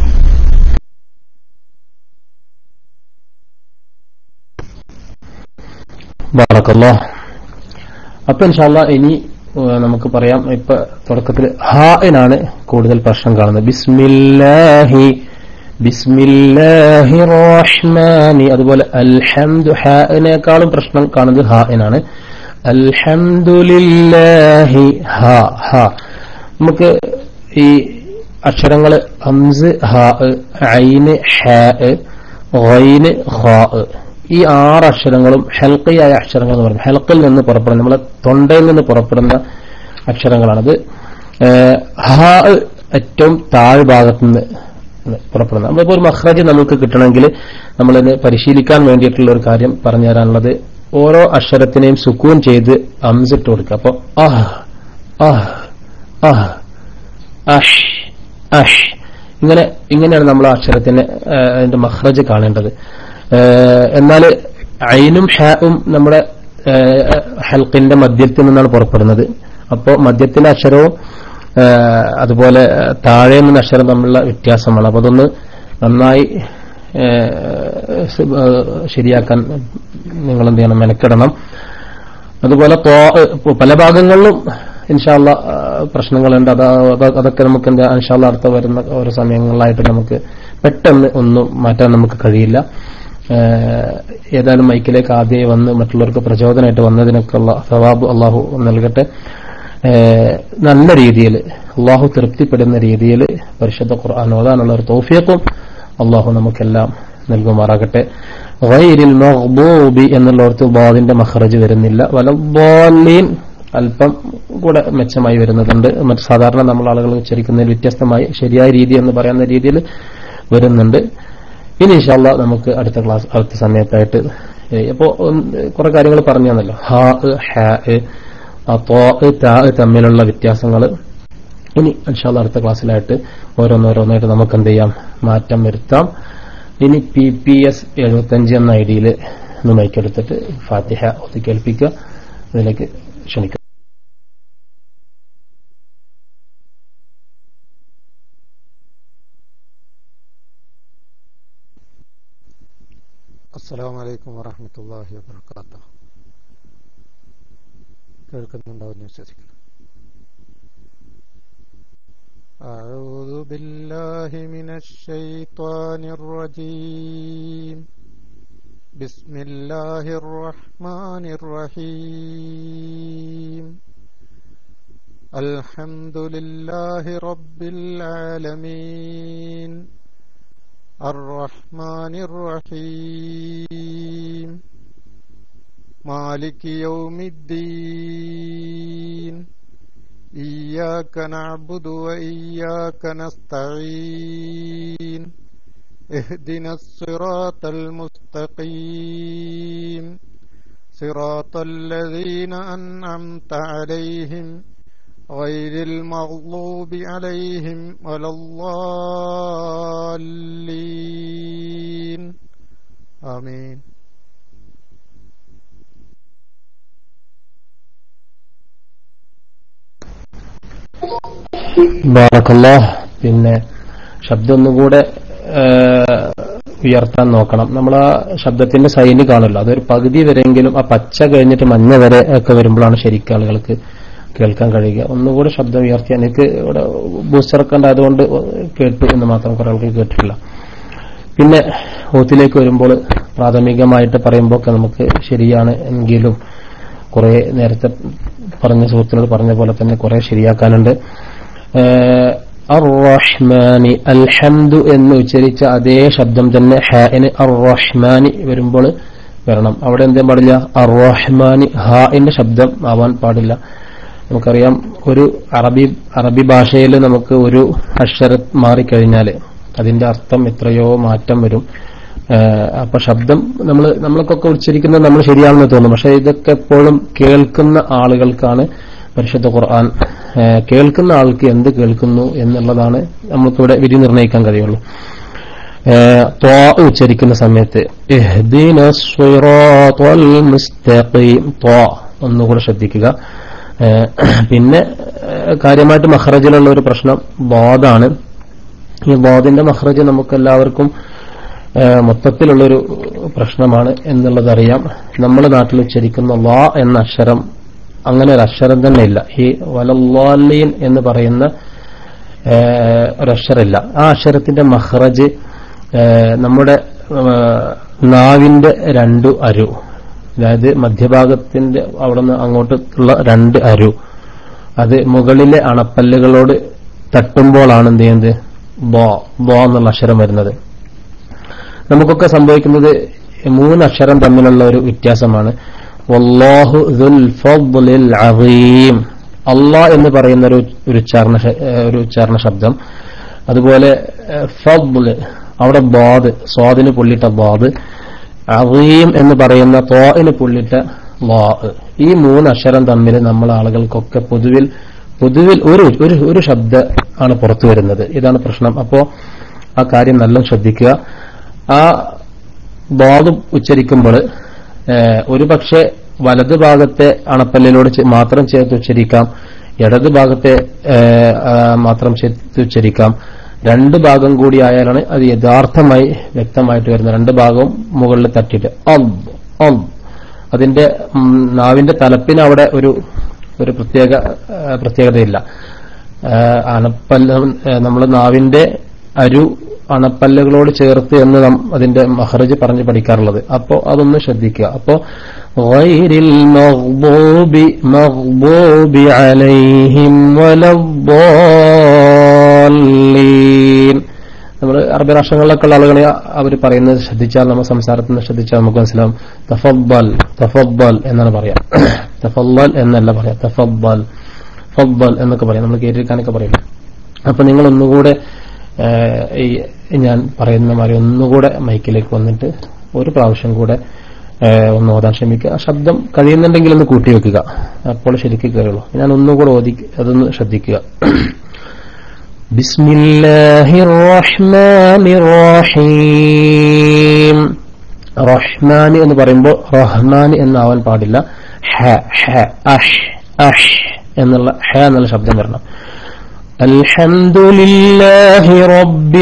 ബാറക്കല്ലോ അപ്പൊ ഇൻഷാല്ല ഇനി ഏഹ്, നമുക്ക് പറയാം ഇപ്പൊ തുടക്കത്തിൽ ഹാനാണ് കൂടുതൽ പ്രശ്നം കാണുന്നത് ബിസ്മില്ലാഹി ബിസ്മില്ലാഹി റഹ്മാനി അതുപോലെ അൽഹംദു ഹാനേക്കാളും പ്രശ്നം കാണുന്നത് ഹാനാണ് അൽഹംദുലില്ലാഹി ഹ ഹ നമുക്ക് ഈ അക്ഷരങ്ങൾ ഹംസ് ഹ ഐന് ഹ ഗൈന് ഖാ ഈ ആറ് അക്ഷരങ്ങളും ഹെൽക്കയായ അക്ഷരങ്ങൾ എന്ന് പറയും ഹെൽക്കിൽ നിന്ന് പുറപ്പെടുന്ന നമ്മളെ തൊണ്ടയിൽ നിന്ന് പുറപ്പെടുന്ന അക്ഷരങ്ങളാണത് ഏഹ്, ഹ ഏറ്റവും താഴ്ഭാഗത്ത് നിന്ന് പുറപ്പെടുന്നത് നമ്മളിപ്പോൾ ഒരു മഹ്റജ് നമുക്ക് കിട്ടണമെങ്കിൽ നമ്മളിത് പരിശീലിക്കാൻ വേണ്ടിയിട്ടുള്ള ഒരു കാര്യം പറഞ്ഞു തരാനുള്ളത് ഓരോ അക്ഷരത്തിനെയും സുക്കൂൻ ചെയ്ത് അംസിട്ട് കൊടുക്കുക അപ്പൊ അഹ് അഹ് അഹ് അഷ് അഷ് ഇങ്ങനെ ഇങ്ങനെയാണ് നമ്മൾ ആ അക്ഷരത്തിന് ആ, അതിന്റെ മഹ്റജ് കാണേണ്ടത് എന്നാൽ ഐനും ഹാവും നമ്മുടെ ആ, ഹൽക്കിന്റെ മധ്യത്തിൽ നിന്നാണ് പുറപ്പെടുന്നത് അപ്പോൾ മധ്യത്തിലെ അക്ഷരവും ആ, അതുപോലെ താഴെ നിന്ന് അക്ഷരം തമ്മിലുള്ള വ്യത്യാസമാണ് അപ്പൊ അതൊന്ന് നന്നായി ആ, സ്- ആ, ശരിയാക്കാൻ നിങ്ങൾ എന്ത് ചെയ്യണം മെനക്കെടണം അതുപോലെ ത്വാ- പല ഭാഗങ്ങളിലും ഇൻഷാല്ല പ്രശ്നങ്ങളുണ്ട് അത് അത് അതൊക്കെ നമുക്ക് എന്താ ഇൻഷാല്ല അടുത്ത വരുന്ന ഓരോ സമയങ്ങളിലായിട്ട് നമുക്ക് പെട്ടെന്ന് ഒന്നും മാറ്റാൻ നമുക്ക് കഴിയില്ല ഏഹ് ഏതായാലും മൈക്കിലേക്ക് ആദ്യമേ വന്ന് മറ്റുള്ളവർക്ക് പ്രചോദനമായിട്ട് വന്നതിനൊക്കെയുള്ള സവാബ് അള്ളാഹു നൽകട്ടെ ഏഹ് നല്ല രീതിയിൽ അള്ളാഹു തൃപ്തിപ്പെടുന്ന രീതിയിൽ പരിശുദ്ധ ഖുർആൻ ഓതാനുള്ള ഒരു തോഫിയക്കും അള്ളാഹു നമുക്കെല്ലാം നൽകുമാറാകട്ടെ ഗൈരിൽ മഗ്ബൂബി എന്നുള്ളവർക്ക് ബാദിന്റെ മഖറജ് വരുന്നില്ല വലബോലീൻ അല്പം കൂടെ മെച്ചമായി വരുന്നതുണ്ട് മറ്റ് സാധാരണ നമ്മൾ ആളുകൾ ഉച്ചരിക്കുന്നതിൽ വ്യത്യസ്തമായി ശരിയായ രീതി എന്ന് പറയുന്ന രീതിയിൽ വരുന്നുണ്ട് ഇനി ഇൻഷാല്ല നമുക്ക് അടുത്ത ക്ലാസ് അടുത്ത സമയത്തായിട്ട് അപ്പോൾ കുറെ കാര്യങ്ങൾ പറഞ്ഞു തന്നല്ലോ ഹാ ഹാ ത്വാ താ തമ്മിലുള്ള വ്യത്യാസങ്ങൾ ഇനി ഇൻഷാല്ല അടുത്ത ക്ലാസ്സിലായിട്ട് ഓരോന്നോരോന്നായിട്ട് നമുക്ക് എന്ത് ചെയ്യാം മാറ്റം വരുത്താം ഇനി പി പി എസ് എഴുപത്തഞ്ച് എന്ന ഐ ഡിയിൽ ഒന്ന് മൈക്കെടുത്തിട്ട് ഫാത്തിഹ ഒത്തി കേൾപ്പിക്കുക അതിലേക്ക് ക്ഷണിക്കുക അസ്സലാമു അലൈക്കും വറഹ്മത്തുള്ളാഹി വബറകാതുഹു കേൾക്കുന്നുണ്ടാവുമെന്ന് വിശ്വസിക്കുന്നു أعوذ بالله من الشيطان الرجيم بسم الله الرحمن الرحيم الحمد لله رب العالمين الرحمن الرحيم مالك يوم الدين إياك نعبد وإياك نستعين اهدنا الصراط المستقيم صراط الذين أنعمت عليهم غير المغضوب عليهم ولا الضالين آمين ബാറക്കല്ലാ പിന്നെ ശബ്ദം ഒന്നുകൂടെ ഏഹ്, ഉയർത്താൻ നോക്കണം നമ്മൾ ആ ശബ്ദത്തിന്റെ സൈന് കാണുമല്ലോ അതൊരു പകുതി വരെയെങ്കിലും ആ പച്ച കഴിഞ്ഞിട്ട് മഞ്ഞ വരെ ഒക്കെ വരുമ്പോഴാണ് ശരിക്കും ആളുകൾക്ക് കേൾക്കാൻ കഴിയുക ഒന്നുകൂടെ ശബ്ദം ഉയർത്തിയാൽ എനിക്ക് ഇവിടെ ബൂസ്റ്ററൊക്കെ ഉണ്ടായതുകൊണ്ട് കേട്ടു എന്ന് മാത്രം കുറെ ആൾക്ക് കേട്ടിട്ടില്ല പിന്നെ ഓത്തിലേക്ക് വരുമ്പോൾ പ്രാഥമികമായിട്ട് പറയുമ്പോൾ ഒക്കെ നമുക്ക് ശരിയാണ് എങ്കിലും കുറെ നേരത്തെ പറഞ്ഞ സുഹൃത്തിനോട് പറഞ്ഞ പോലെ തന്നെ കുറെ ശരിയാക്കാനുണ്ട് ഏഹ്, അർ-റഹ്മാനി അൽഹംദു എന്ന് ഉച്ചരിച്ച അതേ ശബ്ദം തന്നെ ഹാന് അർ-റഹ്മാനി വരുമ്പോൾ വരണം അവിടെ എന്തേം പാടില്ല അർ-റഹ്മാനി ഹാന്റെ ശബ്ദം ആവാൻ പാടില്ല നമുക്കറിയാം ഒരു അറബി അറബി ഭാഷയിൽ നമുക്ക് ഒരു അക്ഷരം മാറിക്കഴിഞ്ഞാൽ അതിന്റെ അർത്ഥം എത്രയോ മാറ്റം വരും ഏഹ് അപ്പൊ ശബ്ദം നമ്മൾ നമ്മൾക്കൊക്കെ ഉച്ചരിക്കുന്നത് നമ്മൾ ശരിയാണെന്ന് തോന്നും പക്ഷെ ഇതൊക്കെ എപ്പോഴും കേൾക്കുന്ന ആളുകൾക്കാണ് പരിശുദ്ധ ഖുർആൻ ഏഹ് കേൾക്കുന്ന ആൾക്ക് എന്ത് കേൾക്കുന്നു എന്നുള്ളതാണ് നമുക്കിവിടെ വിധി നിർണ്ണയിക്കാൻ കഴിയുള്ളൂ ഏഹ് ത്വാ ഉച്ചരിക്കുന്ന സമയത്ത് ഇഹ്ദിന സ്വിറാത്തൽ മുസ്തഖീം ത്വാ ഒന്നുകൂടെ ശ്രദ്ധിക്കുക ഏഹ് പിന്നെ ഏഹ് കാര്യമായിട്ട് മഹ്റജിലുള്ള ഒരു പ്രശ്നം ബോധാണ് ഈ ബോധിന്റെ മഹ്റജ് നമുക്ക് എല്ലാവർക്കും ഏഹ് മൊത്തത്തിലുള്ളൊരു പ്രശ്നമാണ് എന്നുള്ളത് അറിയാം നമ്മുടെ നാട്ടിൽ ഉച്ചരിക്കുന്ന ലാ എന്ന അക്ഷരം അങ്ങനെ ഒരു അക്ഷരം തന്നെ ഇല്ല ഈ വലല്ലാലീൻ എന്ന് പറയുന്ന ഏഹ് ഒരക്ഷരമില്ല ആ അക്ഷരത്തിന്റെ മഹ്റജ് ഏഹ് നമ്മുടെ ഏഹ് നാവിന്റെ രണ്ടു അരു അതായത് മധ്യഭാഗത്തിന്റെ അവിടെ നിന്ന് അങ്ങോട്ട് ഉള്ള രണ്ട് അരു അത് മുകളിലെ അണപ്പല്ലുകളോട് തട്ടുമ്പോഴാണ് എന്ത് ചെയ്യുന്നത് ബോ ബോ എന്നുള്ള അക്ഷരം വരുന്നത് നമുക്കൊക്കെ സംഭവിക്കുന്നത് മൂന്ന് അക്ഷരം തമ്മിലുള്ള ഒരു വ്യത്യാസമാണ് വല്ലാഹു ദുൽ ഫദ്ലിൽ അസീം അള്ളാഹ് എന്ന് പറയുന്ന ഒരു ഒരു ഉച്ചാരണ ശ- ഏഹ് ഒരു ഉച്ചാരണ ശബ്ദം അതുപോലെ ഏഹ് ഫദ്ല് അവിടെ ബാദ് സ്വാദിന് പുള്ളിട്ട ബാദ് അസീം എന്ന് പറയുന്ന തോയിന് പുള്ളിട്ട ലാ ഈ മൂന്ന് അക്ഷരം തമ്മിൽ നമ്മൾ ആളുകൾക്കൊക്കെ പൊതുവിൽ പൊതുവിൽ ഒരു ഒരു ഒരു ശബ്ദ ആണ് പുറത്തു വരുന്നത് ഇതാണ് പ്രശ്നം അപ്പോ ആ കാര്യം നല്ല ശ്രദ്ധിക്കുക ആ ബാദ് ഉച്ചരിക്കുമ്പോൾ ഒരു പക്ഷേ വലതു ഭാഗത്തെ അണപ്പല്ലിലൂടെ ചെ- മാത്രം ചേർത്ത് ഉച്ചരിക്കാം ഇടത് ഭാഗത്തെ ഏഹ്, ആ, മാത്രം ചേർത്ത് ഉച്ചരിക്കാം രണ്ട് ഭാഗം കൂടി ആയാലാണ് അത് യഥാർത്ഥമായി വ്യക്തമായിട്ട് വരുന്നത് രണ്ട് ഭാഗവും മുകളിൽ തട്ടിയിട്ട് അം അം അതിന്റെ ഉം, നാവിന്റെ തലപ്പിന് അവിടെ ഒരു ഒരു പ്രത്യേക ആ, പ്രത്യേകതയില്ല ആ, അണപ്പല്ല നമ്മൾ നാവിന്റെ അരു അണപ്പല്ലുകളോട് ചേർത്ത് എന്ന് നം- അതിന്റെ മഹറജ് പറഞ്ഞ് പഠിക്കാറുള്ളത് അപ്പോ അതൊന്ന് ശ്രദ്ധിക്കുക അപ്പോ غير المغضوب مغضوب عليهم ولا الضالين നമ്മൾ അറബി രാഷ്ട്രങ്ങളിലൊക്കെ ഉള്ള ആളുകളെ അവർ പറയുന്നത് ശ്രദ്ധിച്ചാൽ നമ്മൾ സംസാരത്തിൽ നിന്ന് ശ്രദ്ധിച്ചാൽ നമുക്ക് മനസ്സിലാവും തഫബ്ബൽ തഫബ്ബൽ എന്നാണ് പറയാം തഫല്ലൽ എന്നല്ല പറയാം തഫബ്ബൽ ഫബ്ബൽ എന്നൊക്കെ പറയാം നമ്മൾ കേട്ടിരിക്കാനൊക്കെ പറയും അപ്പൊ നിങ്ങൾ ഒന്നുകൂടെ ഏഹ്, ഈ ഞാൻ പറയുന്ന മാതിരി ഒന്നുകൂടെ മൈക്കിലേക്ക് വന്നിട്ട് ഒരു പ്രാവശ്യം കൂടെ ഏഹ്, ഒന്ന് ഓതാൻ ശ്രമിക്കുക ആ ശബ്ദം കഴിയുന്നുണ്ടെങ്കിൽ ഒന്ന് കൂട്ടി വെക്കുക അപ്പോൾ ശരിക്കും കയറുള്ളൂ ഞാൻ ഒന്നുകൂടെ ഓതി അതൊന്ന് ശ്രദ്ധിക്കുക بسم الله الرحمن الرحيم റഹ്മാൻ എന്ന് പറയുമ്പോൾ റഹ്മാൻ എന്നാവാൻ പാടില്ല ഹ ഹ അഹ് അഹ് എന്നുള്ള ഹ എന്നുള്ള ശബ്ദം വരണം الحمد لله رب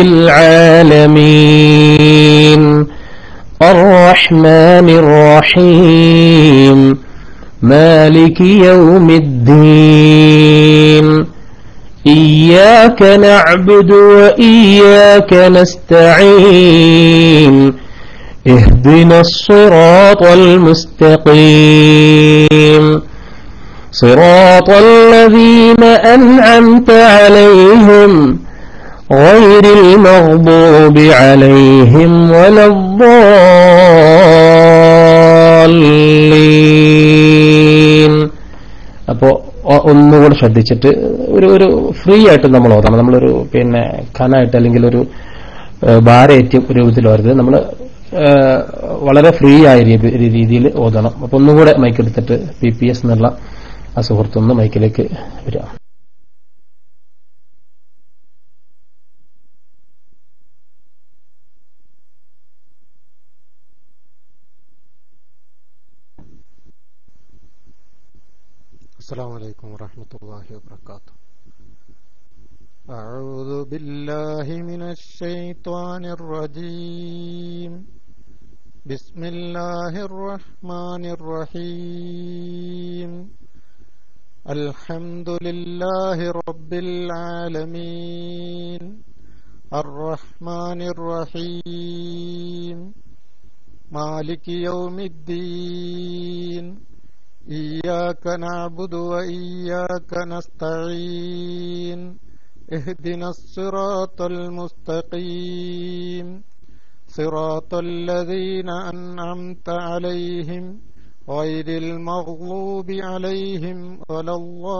العالمين الرحمن الرحيم مالك يوم الدين إياك نعبد وإياك نستعين اهدنا الصراط المستقيم صراط الذين أنعمت عليهم غير المغضوب عليهم ولا الضالين അപ്പോ ഒ- ഒന്നുകൂടെ ശ്രദ്ധിച്ചിട്ട് ഒരു ഒരു ഫ്രീ ആയിട്ട് നമ്മൾ ഓതണം നമ്മളൊരു പിന്നെ കനായിട്ട് അല്ലെങ്കിൽ ഒരു ഏഹ്, ഭാരയേറ്റിയ രൂപത്തിൽ ഓരരുത് നമ്മൾ വളരെ ഫ്രീ ആയ രീതി- രീതിയിൽ ഓതണം അപ്പൊ ഒന്നുകൂടെ മൈക്ക് എടുത്തിട്ട് പി പി എസ് എന്നുള്ള ആ സുഹൃത്തൊന്ന് മൈക്കിലേക്ക് വരിക السلام عليكم ورحمة الله وبركاته أعوذ بالله من الشيطان الرجيم بسم الله الرحمن الرحيم الحمد لله رب العالمين الرحمن الرحيم مالك يوم الدين إياك نعبد وإياك نستعين اهدنا الصراط المستقيم صراط الذين أنعمت عليهم غير المغضوب عليهم ولا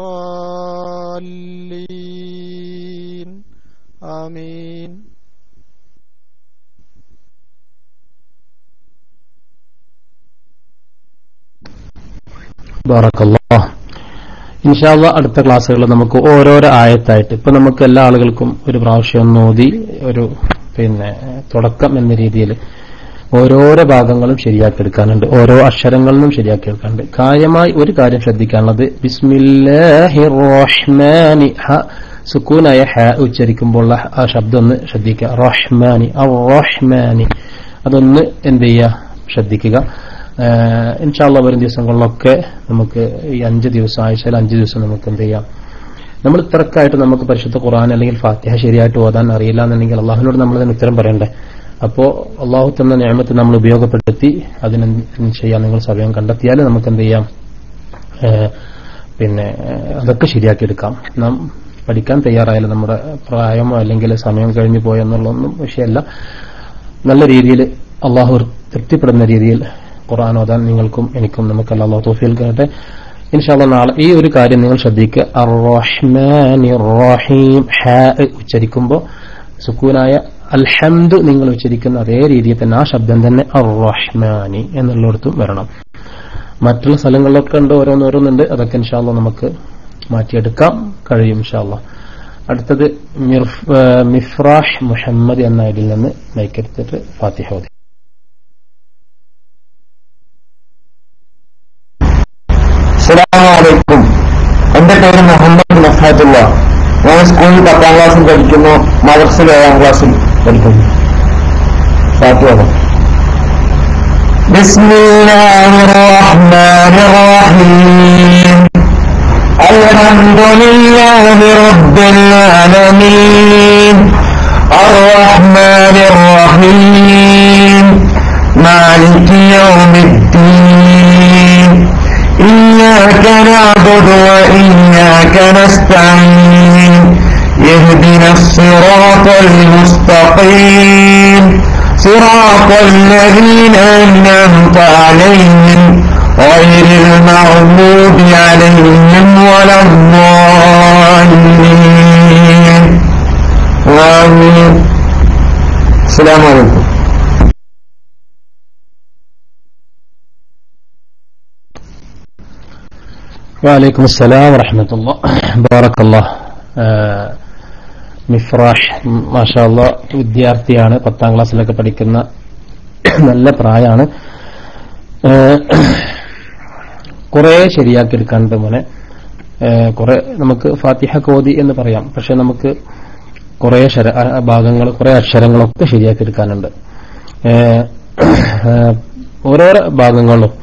الضالين آمين ബാറക്കല്ലാ ഇൻഷാല്ല അടുത്ത ക്ലാസ്സുകളിൽ നമുക്ക് ഓരോരോ ആയത്തായിട്ട് ഇപ്പൊ നമുക്ക് എല്ലാ ആളുകൾക്കും ഒരു പ്രാവശ്യം ഒന്ന് ഓതി ഒരു പിന്നെ തുടക്കം എന്ന രീതിയിൽ ഓരോരോ ഭാഗങ്ങളും ശരിയാക്കി എടുക്കാനുണ്ട് ഓരോ അക്ഷരങ്ങളിലും ശരിയാക്കി എടുക്കാനുണ്ട് കാര്യമായി ഒരു കാര്യം ശ്രദ്ധിക്കാനുള്ളത് ബിസ്മില്ലാഹി റഹ്മാനി ഹ സുക്കൂനായ ഹ ഉച്ചരിക്കുമ്പോൾ ആ ശബ്ദം ഒന്ന് ശ്രദ്ധിക്കുക റഹ്മാനി റഹ്മാനി അതൊന്ന് എന്ത് ചെയ്യുക ശ്രദ്ധിക്കുക ഇൻഷാല്ല വരും ദിവസങ്ങളിലൊക്കെ നമുക്ക് ഈ അഞ്ച് ദിവസം ആഴ്ചയിൽ അഞ്ച് ദിവസം നമുക്ക് എന്ത് ചെയ്യാം നമ്മൾ ഇത്രക്കായിട്ട് നമുക്ക് പരിശുദ്ധ ഖുർആൻ അല്ലെങ്കിൽ ഫാത്തിഹ ശരിയായിട്ട് ഓതാൻ അറിയില്ല എന്നുണ്ടെങ്കിൽ അള്ളാഹുവിനോട് നമ്മൾ അതിന് ഉത്തരം പറയണ്ടേ അപ്പോ അള്ളാഹു തന്ന നിയമത്തെ നമ്മൾ ഉപയോഗപ്പെടുത്തി അതിന് ചെയ്യാൻ നിങ്ങൾ സമയം കണ്ടെത്തിയാൽ നമുക്ക് എന്ത് ചെയ്യാം ഏഹ് പിന്നെ ഏഹ് അതൊക്കെ ശരിയാക്കിയെടുക്കാം നാം പഠിക്കാൻ തയ്യാറായാലും നമ്മുടെ പ്രായമോ അല്ലെങ്കിൽ സമയം കഴിഞ്ഞു പോയെന്നുള്ളതൊന്നും വിഷയമല്ല നല്ല രീതിയിൽ അള്ളാഹു തൃപ്തിപ്പെടുന്ന രീതിയിൽ ഖുർആൻ ഓതാൻ നിങ്ങൾക്കും എനിക്കും നമുക്ക് അള്ളാഹു തോഫിയിൽ കേട്ടെ ഇൻഷാല്ല നാളെ ഈ ഒരു കാര്യം നിങ്ങൾ ശ്രദ്ധിക്കുക അർ-റഹ്മാനി റഹീം ഹാ ഉച്ചരിക്കുമ്പോൾ സുക്കൂനായ അൽഹംദ് നിങ്ങൾ ഉച്ചരിക്കുന്ന അതേ രീതിയിൽ തന്നെ ആ ശബ്ദം തന്നെ അർ-റഹ്മാനി എന്നുള്ളിടത്തും വരണം മറ്റുള്ള സ്ഥലങ്ങളിലൊക്കെ ഉണ്ട് ഓരോന്നോരോന്നുണ്ട് അതൊക്കെ ഇൻഷാല്ല നമുക്ക് മാറ്റിയെടുക്കാം കഴിയും ഇൻഷാല്ല അടുത്തത് മിർഫ്- ഏഹ് മിഫ്രാഹ് മുഹമ്മദ് എന്ന ഇതിൽ നിന്ന് മൈക്കെടുത്തിട്ട് ഫാത്തിഹ ഓതി അസ്സലാമലൈക്കും എന്റെ പേര് മുഹമ്മദ് മഫാത്തുള്ള ഞാൻ സ്കൂളിൽ പത്താം ക്ലാസ്സിൽ പഠിക്കുന്നു മദർസിൽ ഏഴാം ക്ലാസ്സിൽ പഠിക്കുന്നു ഫാത്തിഹ بسم الله الرحمن الرحيم الحمد لله رب العالمين الرحمن الرحيم مالك يوم الدين إياك نعبد وإياك نستعين اهدنا الصراط المستقيم صراط الذين أنعمت عليهم غير المغضوب عليهم ولا الضالين آمين السلام عليكم വലൈക്കും അസ്സലാം വറഹമത്തുള്ള ബാറക്കല്ല മിഫ്രാഹ് മാഷാല്ല വിദ്യാർത്ഥിയാണ് പത്താം ക്ലാസ്സിലൊക്കെ പഠിക്കുന്ന നല്ല പ്രായമാണ് കുറെ ശരിയാക്കിയെടുക്കാനുണ്ട് മോനെ കുറെ നമുക്ക് ഫാത്തിഹ കോതി എന്ന് പറയാം പക്ഷെ നമുക്ക് കുറെ ഭാഗങ്ങൾ കുറെ അക്ഷരങ്ങളൊക്കെ ശരിയാക്കിയെടുക്കാനുണ്ട് ഏഹ്, ഏഹ്, ഓരോരോ ഭാഗങ്ങളും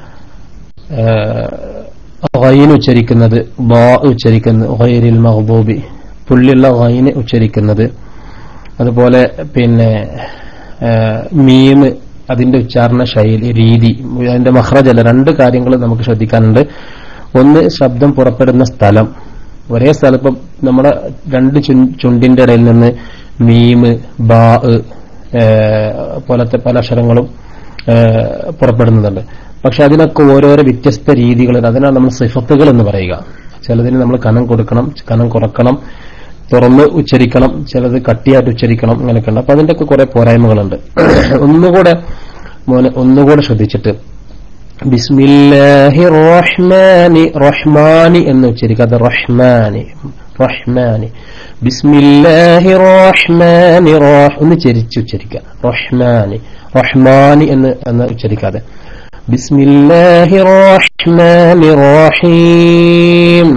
ഗൈൻ ഉച്ചരിക്കുന്നത് ബാ ഉച്ചരിക്കുന്നത് ഗൈരിൽ മഹബൂബി പുള്ളിയുള്ള ഗൈന് ഉച്ചരിക്കുന്നത് അതുപോലെ പിന്നെ ഏഹ്, മീമ് അതിന്റെ ഉച്ചാരണ ശൈലി രീതി അതിന്റെ മഹ്റജല്ല രണ്ട് കാര്യങ്ങൾ നമുക്ക് ശ്രദ്ധിക്കാനുണ്ട് ഒന്ന് ശബ്ദം പുറപ്പെടുന്ന സ്ഥലം ഒരേ സ്ഥലം ഇപ്പം നമ്മുടെ രണ്ട് ചുൻ- ചുണ്ടിന്റെ ഇടയിൽ നിന്ന് മീമ് ബാ ഏഹ്, പോലത്തെ പല അക്ഷരങ്ങളും ഏഹ്, പുറപ്പെടുന്നുണ്ട് പക്ഷെ അതിനൊക്കെ ഓരോരോ വ്യത്യസ്ത രീതികളുണ്ട് അതിനാണ് നമ്മൾ സിഫത്തുകൾ എന്ന് പറയുക ചിലതിന് നമ്മൾ കനം കൊടുക്കണം കനം കുറക്കണം തുറന്ന് ഉച്ചരിക്കണം ചിലത് കട്ടിയായിട്ട് ഉച്ചരിക്കണം അങ്ങനെയൊക്കെ ഉണ്ട് അപ്പൊ അതിന്റെ ഒക്കെ കുറെ പോരായ്മകളുണ്ട് ഒന്നുകൂടെ മോനെ ഒന്നുകൂടെ ശ്രദ്ധിച്ചിട്ട് ബിസ്മില്ലാഹി റഹ്മാനി റഹ്മാനി എന്ന് ഉച്ചരിക്കാതെ റഹ്മാനി റഹ്മാനി ബിസ്മില്ലാഹി റഹ്മാനി റഹ് ഒന്ന് ചരിച്ച് ഉച്ചരിക്കുക റഹ്മാനി റഹ്മാനി എന്ന് എന്ന് ഉച്ചരിക്കാതെ ബിസ്മില്ലാഹി റഹ്മാനി റഹീം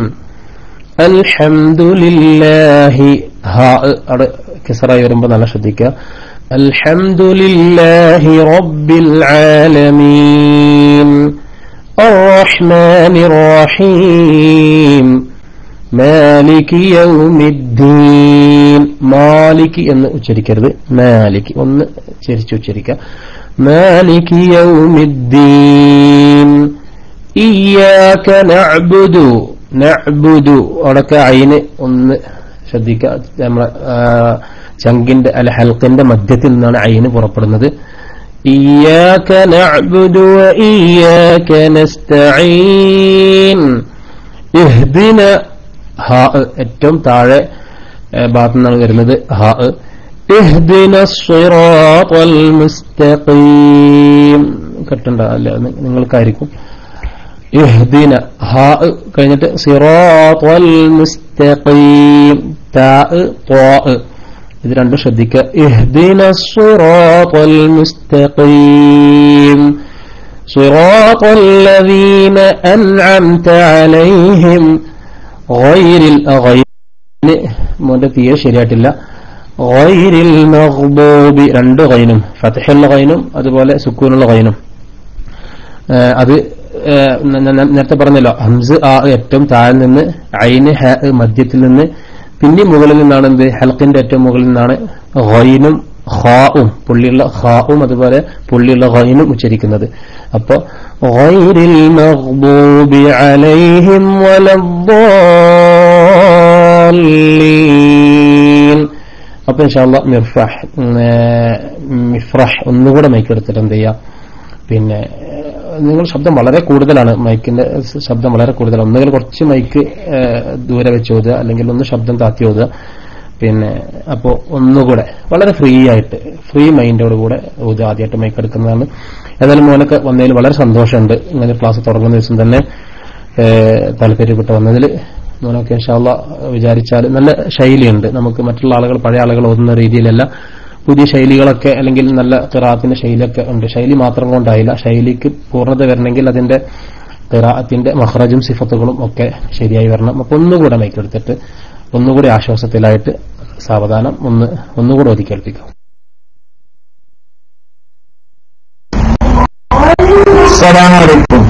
അൽഹംദുലില്ലാഹി ഹാ അവിടെ കിസറായി വരുമ്പോൾ നല്ല ശ്രദ്ധിക്കുക അൽഹംദുലില്ലാഹി റബ്ബിൽ ആലമീൻ الرحمن الرحيم മാലിക് യൗമിദ്ദീൻ മാലിക് എന്ന് ഉച്ചരിക്കരുത് മാലിക് ഒന്ന് ചരിച്ച് ഉച്ചരിക്കുക മാലിക് യൗമിദ്ദീൻ ഇയ്യാക നഅ്ബുദു നഅ്ബുദു അവിടൊക്കെ അയിന് ഒന്ന് ശ്രദ്ധിക്കുക നമ്മളെ ആ, ചങ്കിന്റെ അല്ല ഹൽക്കിന്റെ മധ്യത്തിൽ നിന്നാണ് അയിന് പുറപ്പെടുന്നത് ഇയ്യാക നഅ്ബുദു വഇയ്യാക നസ്തഈൻ ഇഹ്ദിന ഹാ ഏറ്റവും താഴെ ഏ, ഭാഗത്തു നിന്നാണ് വരുന്നത് ഹാ ഇഹ്ദിന സിറാത്തൽ മുസ്തഖീം കട്ടണ്ട അല്ല നി- നിങ്ങൾക്കായിരിക്കും ഇഹ്ദിന ഹാ കഴിഞ്ഞിട്ട് സിറാത്തൽ മുസ്തഖീം താ ത്വാ ഇത് രണ്ടും ശ്രദ്ധിക്കുക ഇഹ്ദിന സിറാത്തൽ മുസ്തഖീം صراط الذين أنعمت عليهم غير الغير മോന്റെ തീരെ ശരിയായിട്ടില്ല ഗൈരിൽ മഗ്ബൂബി രണ്ട് ഗൈനും ഫതഹുള്ള ഗൈനും അതുപോലെ സുക്കൂനുള്ള ഗൈനും ഏഹ് അത് ഏഹ് ന- ന- ന- നേരത്തെ പറഞ്ഞല്ലോ ഹംസ് ആ ഏറ്റവും താഴെ നിന്ന് ഐന് ഹ മധ്യത്തിൽ നിന്ന് പിന്നെ മുകളിൽ നിന്നാണ് എന്ത് ഹൽക്കിന്റെ ഏറ്റവും മുകളിൽ നിന്നാണ് ഗൈനും ഖാവും പുള്ളിയുള്ള ഖാവും അതുപോലെ പുള്ളിയുള്ള ഖൈനും ഉച്ചരിക്കുന്നത് അപ്പൊ ഗൈരിൽ മഗ്ദൂബി അലൈഹിം വലദ്ദാല്ലീൻ അപ്പൊ ഇൻഷാല്ല മിർഫഹ് ഉം, ഏഹ്, മിഫ്രഹ് ഒന്നുകൂടെ മൈക്കെടുത്തിട്ട് എന്ത് ചെയ്യാം പിന്നെ ഏഹ്, നിങ്ങൾ ശബ്ദം വളരെ കൂടുതലാണ് മൈക്കിന്റെ സ് ശബ്ദം വളരെ കൂടുതലാണ് ഒന്നുകിൽ കുറച്ച് മൈക്ക് ഏഹ്, ദൂരെ വെച്ച് ഓതുക അല്ലെങ്കിൽ ഒന്ന് ശബ്ദം താത്തി ഓതുക പിന്നെ അപ്പോൾ ഒന്നുകൂടെ വളരെ ഫ്രീ ആയിട്ട് ഫ്രീ മൈൻഡോട് കൂടെ ഓതുക ആദ്യമായിട്ട് മൈക്ക് എടുക്കുന്നതാണ് ഏതായാലും മോനൊക്കെ വന്നതിൽ വളരെ സന്തോഷമുണ്ട് ഇങ്ങനെ ക്ലാസ് തുടങ്ങുന്ന ദിവസം തന്നെ ഏഹ്, താല്പര്യപ്പെട്ട് വന്നതിൽ മോനൊക്കെ ഇൻഷാല്ല വിചാരിച്ചാൽ നല്ല ശൈലിയുണ്ട് നമുക്ക് മറ്റുള്ള ആളുകൾ പഴയ ആളുകൾ ഓതുന്ന രീതിയിലല്ല പുതിയ ശൈലികളൊക്കെ അല്ലെങ്കിൽ നല്ല കിറാത്തിന്റെ ശൈലിയൊക്കെ ഉണ്ട് ശൈലി മാത്രം കൊണ്ടായില്ല ശൈലിക്ക് പൂർണ്ണത വരണമെങ്കിൽ അതിന്റെ കിറാത്തിന്റെ മഹ്റജും സിഫത്തുകളും ഒക്കെ ശരിയായി വരണം അപ്പൊ ഒന്നുകൂടെ മൈക്കെടുത്തിട്ട് ഒന്നുകൂടി ആശ്വാസത്തിലായിട്ട് സാവധാനം ഒന്ന് ഒന്നുകൂടെ ഒതുക്കി കേൾപ്പിക്കാം السلام عليكم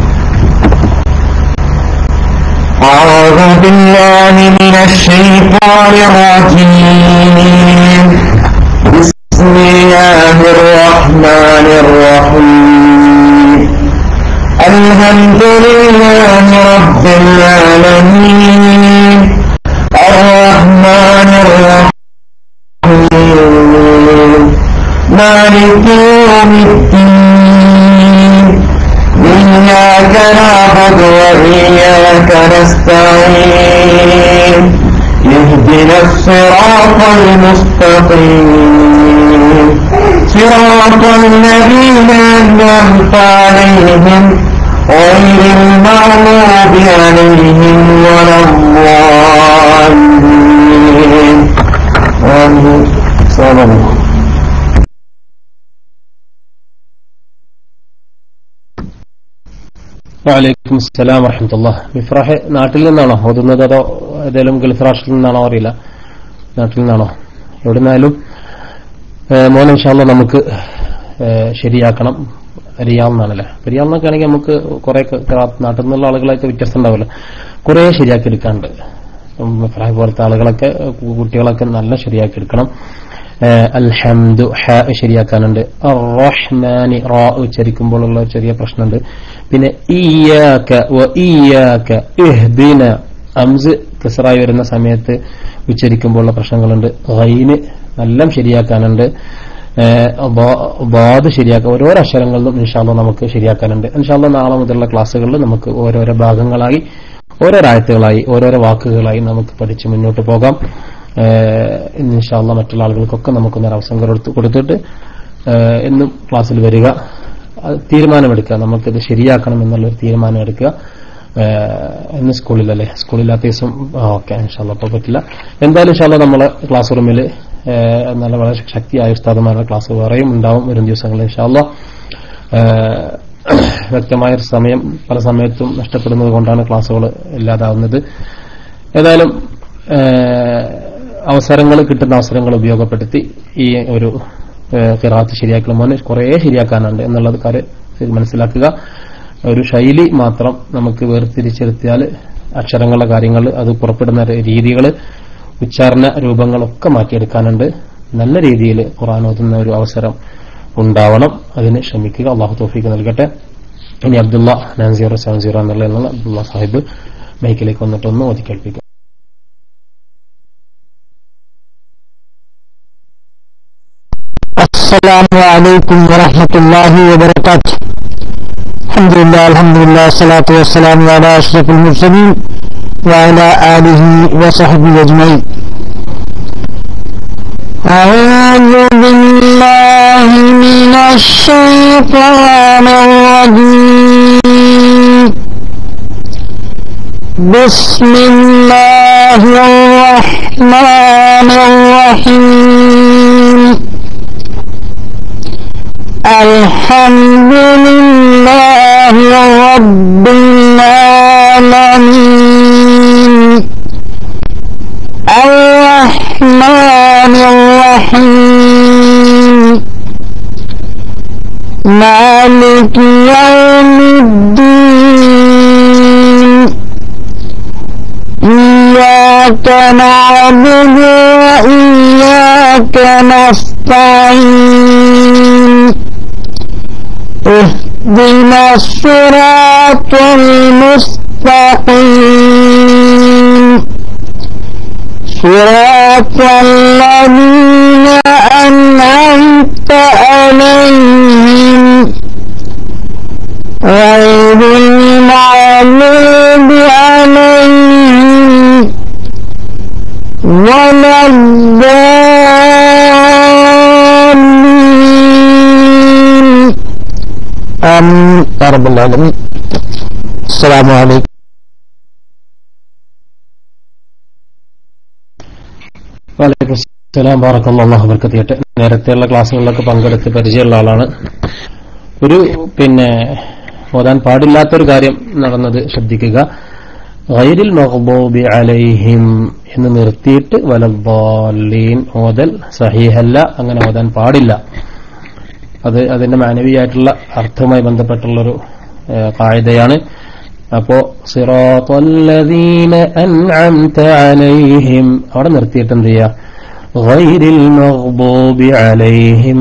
أعوذ بالله من الشيطان الرجيم بسم الله الرحمن الرحيم الحمد لله رب العالمين الرحمن الرحيم مالك يوم الدين إياك نعبد وإياك نستعين اهدنا الصراط المستقيم صراط الذين أنعمت عليهم غير المغضوب عليهم ولا الضالين آمين السلام عليكم വലൈക്കും അസ്സലാം വറഹമത്തുള്ള മിഫ്രാഹ് നാട്ടിൽ നിന്നാണോ ഓതുന്നത് അതോ ഏതെങ്കിലും ഗൾഫ് രാഷ്ട്രത്തിൽ നിന്നാണോ അറിയില്ല നാട്ടിൽ നിന്നാണോ എവിടെ നിന്നായാലും മോൻ ഇൻഷാല്ല നമുക്ക് ഏഹ്, ശരിയാക്കണം റിയാവുന്നതാണല്ലേ റിയാവുന്നൊക്കെ ആണെങ്കിൽ നമുക്ക് കുറെ നാട്ടിൽ നിന്നുള്ള ആളുകളൊക്കെ വ്യത്യസ്തം ഉണ്ടാവില്ല കുറെ ശരിയാക്കി എടുക്കാണ്ട് ഉം, മിഫ്രാഹ് പോലത്തെ ആളുകളൊക്കെ കു- കുട്ടികളൊക്കെ നല്ല ശരിയാക്കി എടുക്കണം ഏഹ്, അൽഹംദു ഹ ശരിയാക്കാനുണ്ട് റഹ്മാനി റാ ഉച്ചരിക്കുമ്പോഴുള്ള ഒരു ചെറിയ പ്രശ്നമുണ്ട് പിന്നെ ഇയാക്ക വ ഇയാക്ക ഇഹ്ദിന അംസ് കസറായി വരുന്ന സമയത്ത് ഉച്ചരിക്കുമ്പോഴുള്ള പ്രശ്നങ്ങളുണ്ട് ഗൈന് നല്ല ശരിയാക്കാനുണ്ട് ഏഹ്, ബാ- ബാദ് ശരിയാക്കാൻ ഓരോരോ അക്ഷരങ്ങളിലും ഇൻഷാല്ല നമുക്ക് ശരിയാക്കാനുണ്ട് ഇൻഷാല്ല നാളെ മുതലുള്ള ക്ലാസ്സുകളിൽ നമുക്ക് ഓരോരോ ഭാഗങ്ങളായി ഓരോരോ ആയത്തുകളായി ഓരോരോ വാക്കുകളായി നമുക്ക് പഠിച്ച് മുന്നോട്ട് പോകാം ഏഹ്, ഇന്ന് ഇൻഷാല്ല മറ്റുള്ള ആളുകൾക്കൊക്കെ നമുക്കൊന്നൊരു അവസരം കൊടുത്ത് കൊടുത്തിട്ട് ഏഹ്, എന്നും ക്ലാസ്സിൽ വരിക അത് തീരുമാനമെടുക്കുക നമുക്കിത് ശരിയാക്കണം എന്നുള്ളൊരു തീരുമാനം എടുക്കുക ഏഹ്, ഇന്ന് സ്കൂളിലല്ലേ സ്കൂളില്ലാത്ത ദിവസം ഓക്കെ ഇൻഷാല്ല അപ്പോൾ പറ്റില്ല എന്തായാലും ഇൻഷാല്ല നമ്മളെ ക്ലാസ് റൂമിൽ നല്ല വളരെ ശക്തിയായ ഉസ്താദുമാരുടെ ക്ലാസ് വേറെയും ഉണ്ടാവും വരും ദിവസങ്ങളിൽ ഇൻഷാല്ല ഏഹ്, വ്യക്തമായ ഒരു സമയം പല സമയത്തും നഷ്ടപ്പെടുന്നത് കൊണ്ടാണ് ക്ലാസ്സുകൾ ഇല്ലാതാവുന്നത് ഏതായാലും അവസരങ്ങൾ കിട്ടുന്ന അവസരങ്ങൾ ഉപയോഗപ്പെടുത്തി ഈ ഒരു കിറാത്ത് ശരിയാക്കണം മോനെ കുറേ ശരിയാക്കാനുണ്ട് എന്നുള്ളത് കാര്യം മനസ്സിലാക്കുക ഒരു ശൈലി മാത്രം നമുക്ക് വേർതിരിച്ചെടുത്തിയാൽ അക്ഷരങ്ങളുടെ കാര്യങ്ങൾ അത് പുറപ്പെടുന്ന രീതികൾ ഉച്ചാരണ രൂപങ്ങളൊക്കെ മാറ്റിയെടുക്കാനുണ്ട് നല്ല രീതിയിൽ ഖുറാൻ ഓതുന്ന ഒരു അവസരം ഉണ്ടാവണം അതിന് ശ്രമിക്കുക അള്ളാഹു തോഫീക്ക് നൽകട്ടെ ഇനി Abdulla nine zero seven zero എന്നുള്ള അബ്ദുള്ള സാഹിബ് മൈക്കിലേക്ക് വന്നിട്ട് ഒന്ന് ഓതി കേൾപ്പിക്കും السلام عليكم ورحمة الله وبركاته الحمد لله الحمد لله الصلاة والسلام على أشرف المرسلين وعلى آله وصحبه أجمعين أعوذ بالله من الشيطان الرجيم بسم الله الرحمن الرحيم الحمد لله رب العالمين الرحمن الرحيم مالك يوم الدين إياك إياك نعبد وإياك نستعين اهدنا الصراط المستقيم صراط الذين أنعمت عليهم غير المغضوب عليهم ولا الضالين آمين يا رب العالمين السلام عليكم വലൈക്കും സലാം ബാറക്കല്ലാ അള്ളാഹു ബർക്കത്ത് ചെയ്യട്ടെ നേരത്തെയുള്ള ക്ലാസ്സുകളിലൊക്കെ പങ്കെടുത്ത് പരിചയമുള്ള ആളാണ് ഒരു പിന്നെ ഓതാൻ പാടില്ലാത്തൊരു കാര്യം നടന്നത് ശ്രദ്ധിക്കുക ഗൈരിൽ മഹബൂബി അലൈഹിം എന്ന് നിർത്തിയിട്ട് വലബാലീൻ ഓതൽ സഹീഹല്ല അങ്ങനെ ഓതാൻ പാടില്ല അത് അതിന്റെ മാനവീയായിട്ടുള്ള അർത്ഥവുമായി ബന്ധപ്പെട്ടുള്ളൊരു കായികയാണ് അപ്പോ സിറാത്തല്ലദീന അൻഅംത അലൈഹിം അവിടെ നിർത്തിയിട്ട് എന്ത് ചെയ്യാ ഗൈരിൽ മഗ്ബൂബി അലൈഹിം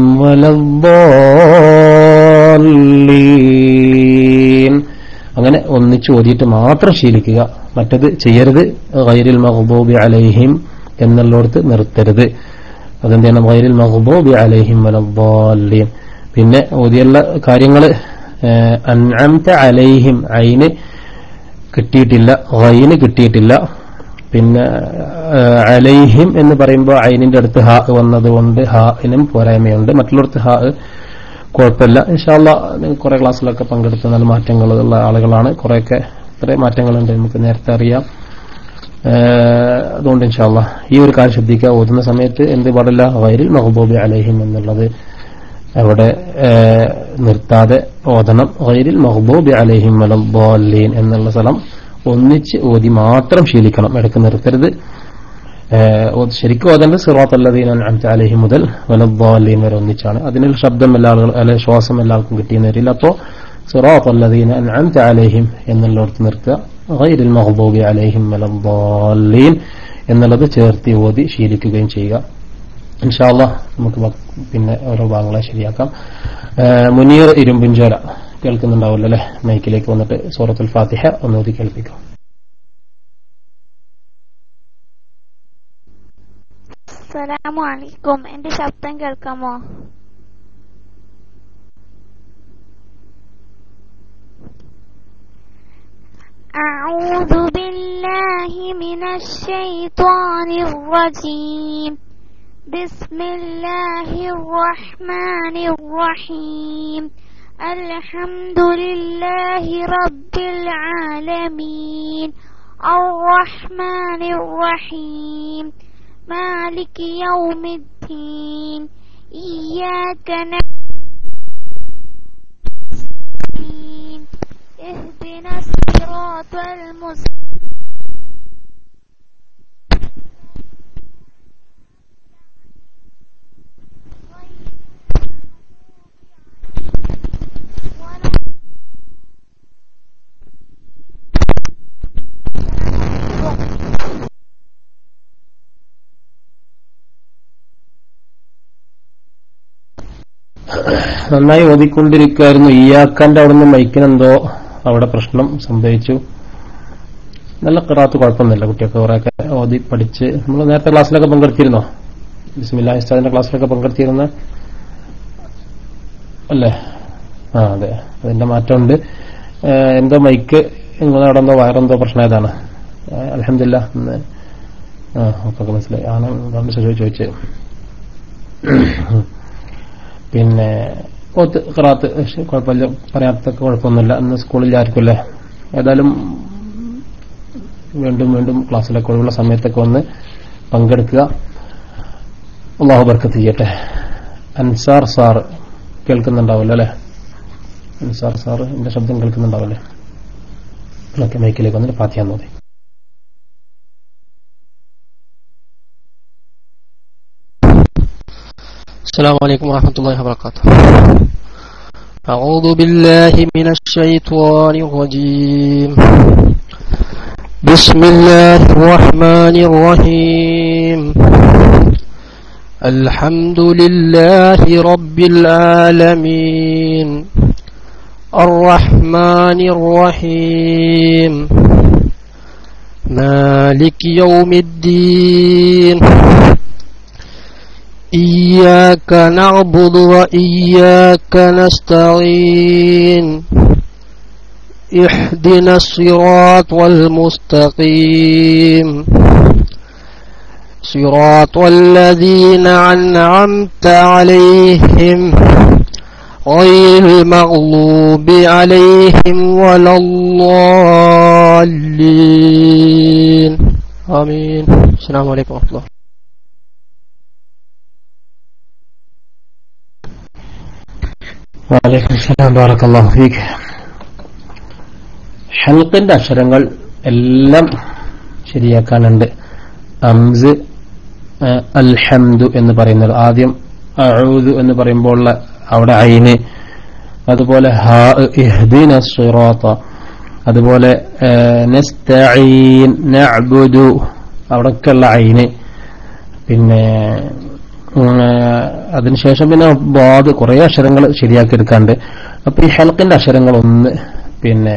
വലദ്ദാല്ലീൻ അങ്ങനെ ഒന്നിച്ച് ഓതിയിട്ട് മാത്രം ശീലിക്കുക മറ്റത് ചെയ്യരുത് ഗൈരിൽ മഗ്ബൂബി അലൈഹിം എന്നുള്ളിടത്ത് നിർത്തരുത് അതെന്ത് ചെയ്യണം ഗൈരിൽ മഗ്ബൂബി അലൈഹിം വലദ്ദാല്ലീൻ പിന്നെ ഓതിയുള്ള കാര്യങ്ങൾ അൻഅംത അലൈഹിം അയിന് കിട്ടിയിട്ടില്ല ഗൈന് കിട്ടിയിട്ടില്ല പിന്നെ അലൈഹിം എന്ന് പറയുമ്പോൾ അയിനിന്റെ അടുത്ത് ഹാ വന്നതുകൊണ്ട് ഹാനും പോരായ്മയുണ്ട് മറ്റുള്ളടത്ത് ഹാ കുഴപ്പമില്ല ഇൻഷാല്ല കുറെ ക്ലാസ്സിലൊക്കെ പങ്കെടുത്ത നല്ല മാറ്റങ്ങളുള്ള ആളുകളാണ് കുറെയൊക്കെ കുറെ മാറ്റങ്ങളുണ്ട് നമുക്ക് നേരത്തെ അറിയാം അതുകൊണ്ട് ഇൻഷാല്ല ഈ ഒരു കാര്യം ശ്രദ്ധിക്കുക ഓതുന്ന സമയത്ത് എന്ത് പാടില്ല വൈരിൽ മഹബൂബി അലൈഹിം എന്നുള്ളത് അവിടെ നിർത്താതെ ഓതണം ഗൈരിൽ മഹബൂബി അലൈഹിം വലദ്ദാലീൻ എന്നുള്ള സ്ഥലം ഒന്നിച്ച് ഓതി മാത്രം ശീലിക്കണം ഇടയ്ക്ക് നിർത്തരുത് ശരിക്കും ഓതേണ്ടത് സിറാത്ത് അല്ലദീൻ അൻഅംത അലൈഹി മുതൽ വലദ്ദാലീൻ വരെ ഒന്നിച്ചാണ് അതിനുള്ള ശബ്ദം എല്ലാ ആളുകൾ അല്ലെ ശ്വാസം എല്ലാവർക്കും കിട്ടിയെന്ന് വരില്ല അപ്പോൾ സിറാത്ത് അല്ലദീൻ അൻഅംത അലൈഹിം എന്നുള്ളിടത്ത് നിർത്തുക ഗൈരിൽ മഹബൂബി അലൈഹിം വലദ്ദാലീൻ എന്നുള്ളത് ചേർത്തി ഓതി ശീലിക്കുകയും ചെയ്യുക ഇൻഷാല്ല നമുക്ക് പിന്നെ ഓരോ ഭാഗങ്ങളെ ശരിയാക്കാം മുനീർ ഇരുമ്പുംചോല കേൾക്കുന്നുണ്ടാവില്ല അല്ലെ മൈക്കിലേക്ക് വന്നിട്ട് സൂറത്തുൽ ഫാത്തിഹ ഒന്നുകൂടി കേൾപ്പിക്കാം അസ്സലാമു അലൈക്കും എന്റെ ശബ്ദം കേൾക്കാമോ أعوذ بالله من الشيطان الرجيم بسم الله الرحمن الرحيم الحمد لله رب العالمين الرحمن الرحيم مالك يوم الدين إياك نستعين اهدنا الصراط المستقيم നന്നായി ഓതിക്കൊണ്ടിരിക്കുകയായിരുന്നു ഇയാക്കാന്റെ അവിടെ നിന്ന് മൈക്കിനെന്തോ അവിടെ പ്രശ്നം സംഭവിച്ചു നല്ല കിറാത്ത് കുഴപ്പമൊന്നുമില്ല കുട്ടിയൊക്കെ കുറെയൊക്കെ ഓതി പഠിച്ച് നമ്മൾ നേരത്തെ ക്ലാസ്സിലൊക്കെ പങ്കെടുത്തിരുന്നോ ബിസ്മില്ലാ ഇസ്താദിന്റെ ക്ലാസ്സിലൊക്കെ പങ്കെടുത്തിരുന്ന അല്ലേ ആ അതെ അതിന്റെ മാറ്റമുണ്ട് ഏഹ് എന്തോ മൈക്ക് നിങ്ങളുടെ അവിടെ എന്തോ വയറെന്തോ പ്രശ്നമായതാണ് അലഹമില്ല ആ ഒക്കെ മനസ്സിലായി ആണ് അതുകൊണ്ട് ചോദിച്ചത് പിന്നെ ഓത്ത് ഖറാത്ത് കുഴപ്പമില്ല പറയാത്ത കുഴപ്പമൊന്നുമില്ല അന്ന് സ്കൂളിൽ ആയിരിക്കുമല്ലേ ഏതായാലും വീണ്ടും വീണ്ടും ക്ലാസ്സിലൊക്കെ ഒഴിവുള്ള സമയത്തൊക്കെ വന്ന് പങ്കെടുക്കുക അള്ളാഹു ബർക്കത്ത് ചെയ്യട്ടെ അൻസാർ സാർ കേൾക്കുന്നുണ്ടാവില്ല അല്ലെ അൻസാർ സാർ എന്റെ ശബ്ദം കേൾക്കുന്നുണ്ടാവില്ലേ ഓക്കെ മൈക്കിലേക്ക് വന്നിട്ട് പാത്തിയാൻ മതി السلام عليكم ورحمة الله وبركاته أعوذ بالله من الشيطان الرجيم بسم الله الرحمن الرحيم الحمد لله رب العالمين الرحمن الرحيم مالك يوم الدين إياك نعبد وإياك نستعين اهدنا الصراط المستقيم صراط الذين أنعمت عليهم غير المغلوب عليهم ولا الضالين آمين السلام عليكم ورحمة الله വലൈക്കും സലാം ബാറക്കല്ലാഹു ഫീക്ക് ഹൽക്കിന്റെ അക്ഷരങ്ങൾ എല്ലാം ശരിയാക്കാനുണ്ട് അംസ് ഏഹ്, അൽഹംദു എന്ന് പറയുന്നത് ആദ്യം അഊദു എന്ന് പറയുമ്പോൾ ഉള്ള അവിടെ ഐന് അതുപോലെ ഹാ ഇഹ്ദിന സിറാത്ത അതുപോലെ ഏഹ്, നസ്തഈൻ നഅ്ബുദു അവിടൊക്കെയുള്ള ഐന് പിന്നെ ഉം, ഏഹ്, അതിനുശേഷം പിന്നെ ബാദ് കുറെ അക്ഷരങ്ങൾ ശരിയാക്കി എടുക്കാണ്ട് അപ്പൊ ഈ ഹെൽക്കിന്റെ അക്ഷരങ്ങൾ ഒന്ന് പിന്നെ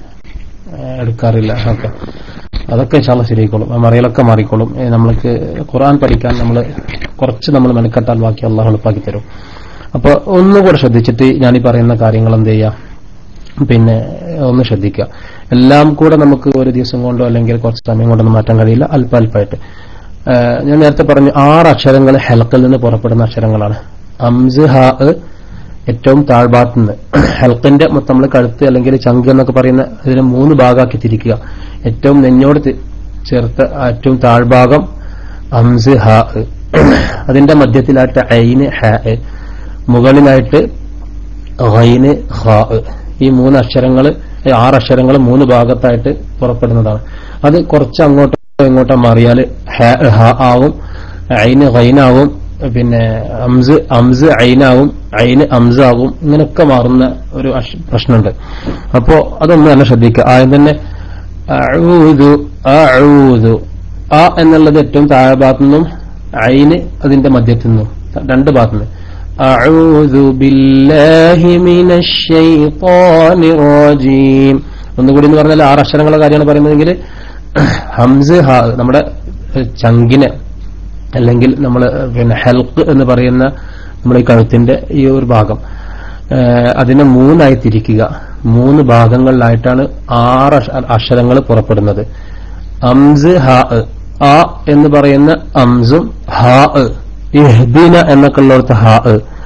ഏഹ്, എടുക്കാറില്ല ഓക്കെ അതൊക്കെ ഇൻഷാല്ല ശരിയായിക്കോളും ആ മറിയലൊക്കെ മാറിക്കോളും ഏഹ്, നമ്മൾക്ക് ഖുർആൻ പഠിക്കാൻ നമ്മൾ കുറച്ച് നമ്മൾ മെനക്കെട്ടാൽ ബാക്കി അള്ളാഹ് എളുപ്പാക്കി തരും അപ്പൊ ഒന്നുകൂടെ ശ്രദ്ധിച്ചിട്ട് ഞാൻ ഈ പറയുന്ന കാര്യങ്ങൾ എന്ത് ചെയ്യാം പിന്നെ ഒന്ന് ശ്രദ്ധിക്കുക എല്ലാം കൂടെ നമുക്ക് ഒരു ദിവസം കൊണ്ടോ അല്ലെങ്കിൽ കുറച്ച് സമയം കൊണ്ടൊന്നും മാറ്റാൻ കഴിയില്ല അല്പ അല്പമായിട്ട് ഏഹ് ഞാൻ നേരത്തെ പറഞ്ഞു ആറ് അക്ഷരങ്ങൾ ഹെൽക്കിൽ നിന്ന് പുറപ്പെടുന്ന അക്ഷരങ്ങളാണ് അംസ് ഹാ ഏറ്റവും താഴ്ഭാഗത്ത് നിന്ന് ഹെൽക്കിന്റെ മൊത്തം നമ്മൾ കഴുത്ത് അല്ലെങ്കിൽ ചങ്ക് എന്നൊക്കെ പറയുന്ന ഇതിനെ മൂന്ന് ഭാഗമാക്കി തിരിക്കുക ഏറ്റവും നെഞ്ഞോട് തി- ചേർത്ത് ഏറ്റവും താഴ്ഭാഗം അംസ് ഹാ അതിന്റെ മധ്യത്തിലായിട്ട് ഐന് ഹാ മുകളിലായിട്ട് ഖൈന് ഖാ ഈ മൂന്ന് അക്ഷരങ്ങൾ ആറ് അക്ഷരങ്ങൾ മൂന്ന് ഭാഗത്തായിട്ട് പുറപ്പെടുന്നതാണ് അത് കുറച്ച് അങ്ങോട്ടോ ഇങ്ങോട്ടോ മാറിയാൽ ഹ ഹ ആവും ഐന് ഖൈനാവും പിന്നെ അംസ് അംസ് ഐനാവും ഐന് അംസ് ആവും ഇങ്ങനെയൊക്കെ മാറുന്ന ഒരു അഷ്- പ്രശ്നമുണ്ട് അപ്പോ അതൊന്നും നല്ല ശ്രദ്ധിക്കുക ആദ്യം തന്നെ അഊദു അഊദു ആ എന്നുള്ളത് ഏറ്റവും താഴെ ഭാഗത്തു നിന്നും ഐന് അതിന്റെ മധ്യത്തു നിന്നും രണ്ട് ഭാഗത്തു നിന്ന് أعوذ بالله من الشيطان الرجيم ഒന്നുകൂടി എന്ന് പറഞ്ഞാൽ ആറ് അക്ഷരങ്ങളുടെ കാര്യമാണ് പറയുന്നതെങ്കിൽ ഹംസ് ഹ നമ്മുടെ ചങ്കിനെ അല്ലെങ്കിൽ നമ്മൾ പിന്നെ ഹെൽക്ക് എന്ന് പറയുന്ന നമ്മുടെ ഈ കഴുത്തിന്റെ ഈ ഒരു ഭാഗം ഏഹ് അതിനെ മൂന്നായി തിരിക്കുക മൂന്ന് ഭാഗങ്ങളിലായിട്ടാണ് ആറ് അക്ഷരങ്ങൾ പുറപ്പെടുന്നത് അംസ് ഹ ആ എന്ന് പറയുന്ന അംസും ഹ ഇഹ്ദിന എന്നൊക്കെ ഉള്ളിടത്ത് ഹ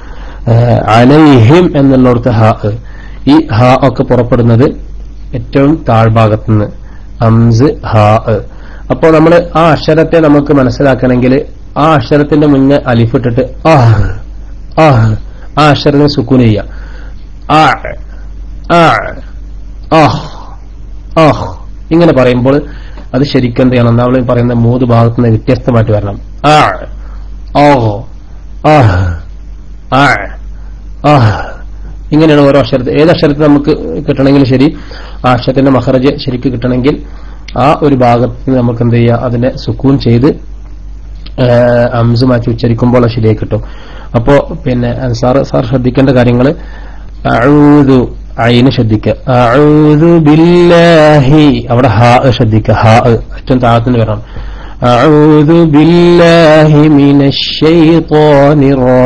അലൈഹിം എന്നുള്ളിടത്ത് ഹ ഈ ഹ ഒക്കെ പുറപ്പെടുന്നത് ഏറ്റവും താഴ്ഭാഗത്തുനിന്ന് അംസ് ഹ അപ്പോൾ നമ്മൾ ആ അക്ഷരത്തെ നമുക്ക് മനസ്സിലാക്കണമെങ്കിൽ ആ അക്ഷരത്തിന്റെ മുന്നേ അലിഫിട്ടിട്ട് ആഹ് ആഹ് ആ അക്ഷരത്തിന് സുക്കൂൻ ചെയ്യുക ആ ആ ആഹ് ആഹ് ഇങ്ങനെ പറയുമ്പോൾ അത് ശരിക്കും എന്ത് ചെയ്യണം നമ്മൾ പറയുന്ന മൂന്ന് ഭാഗത്തു നിന്ന് വ്യത്യസ്തമായിട്ട് വരണം ആ ഓഹ് ആഹ് ആ ആഹ് ഇങ്ങനെയാണ് ഓരോ അക്ഷരത്തിൽ ഏത് അക്ഷരത്തിൽ നമുക്ക് കിട്ടണമെങ്കിൽ ശരി ആ അക്ഷരത്തിന്റെ മഹറജ് ശരിക്ക് കിട്ടണമെങ്കിൽ ആ ഒരു ഭാഗത്ത് നിന്ന് നമുക്ക് എന്ത് ചെയ്യുക അതിനെ സുക്കൂൻ ചെയ്ത് ഏഹ്, അംസ് മാറ്റി ഉച്ചരിക്കുമ്പോൾ അത് ശരിയായി കിട്ടും അപ്പോ പിന്നെ സാർ സാർ ശ്രദ്ധിക്കേണ്ട കാര്യങ്ങൾ അഊദു ഐന് ശ്രദ്ധിക്കുക അഊദു ബില്ലാഹി അവിടെ ഹാ ശ്രദ്ധിക്കുക ഹാ ഏറ്റവും താഴത്തിന് വരണം أعوذ بالله من الشيطان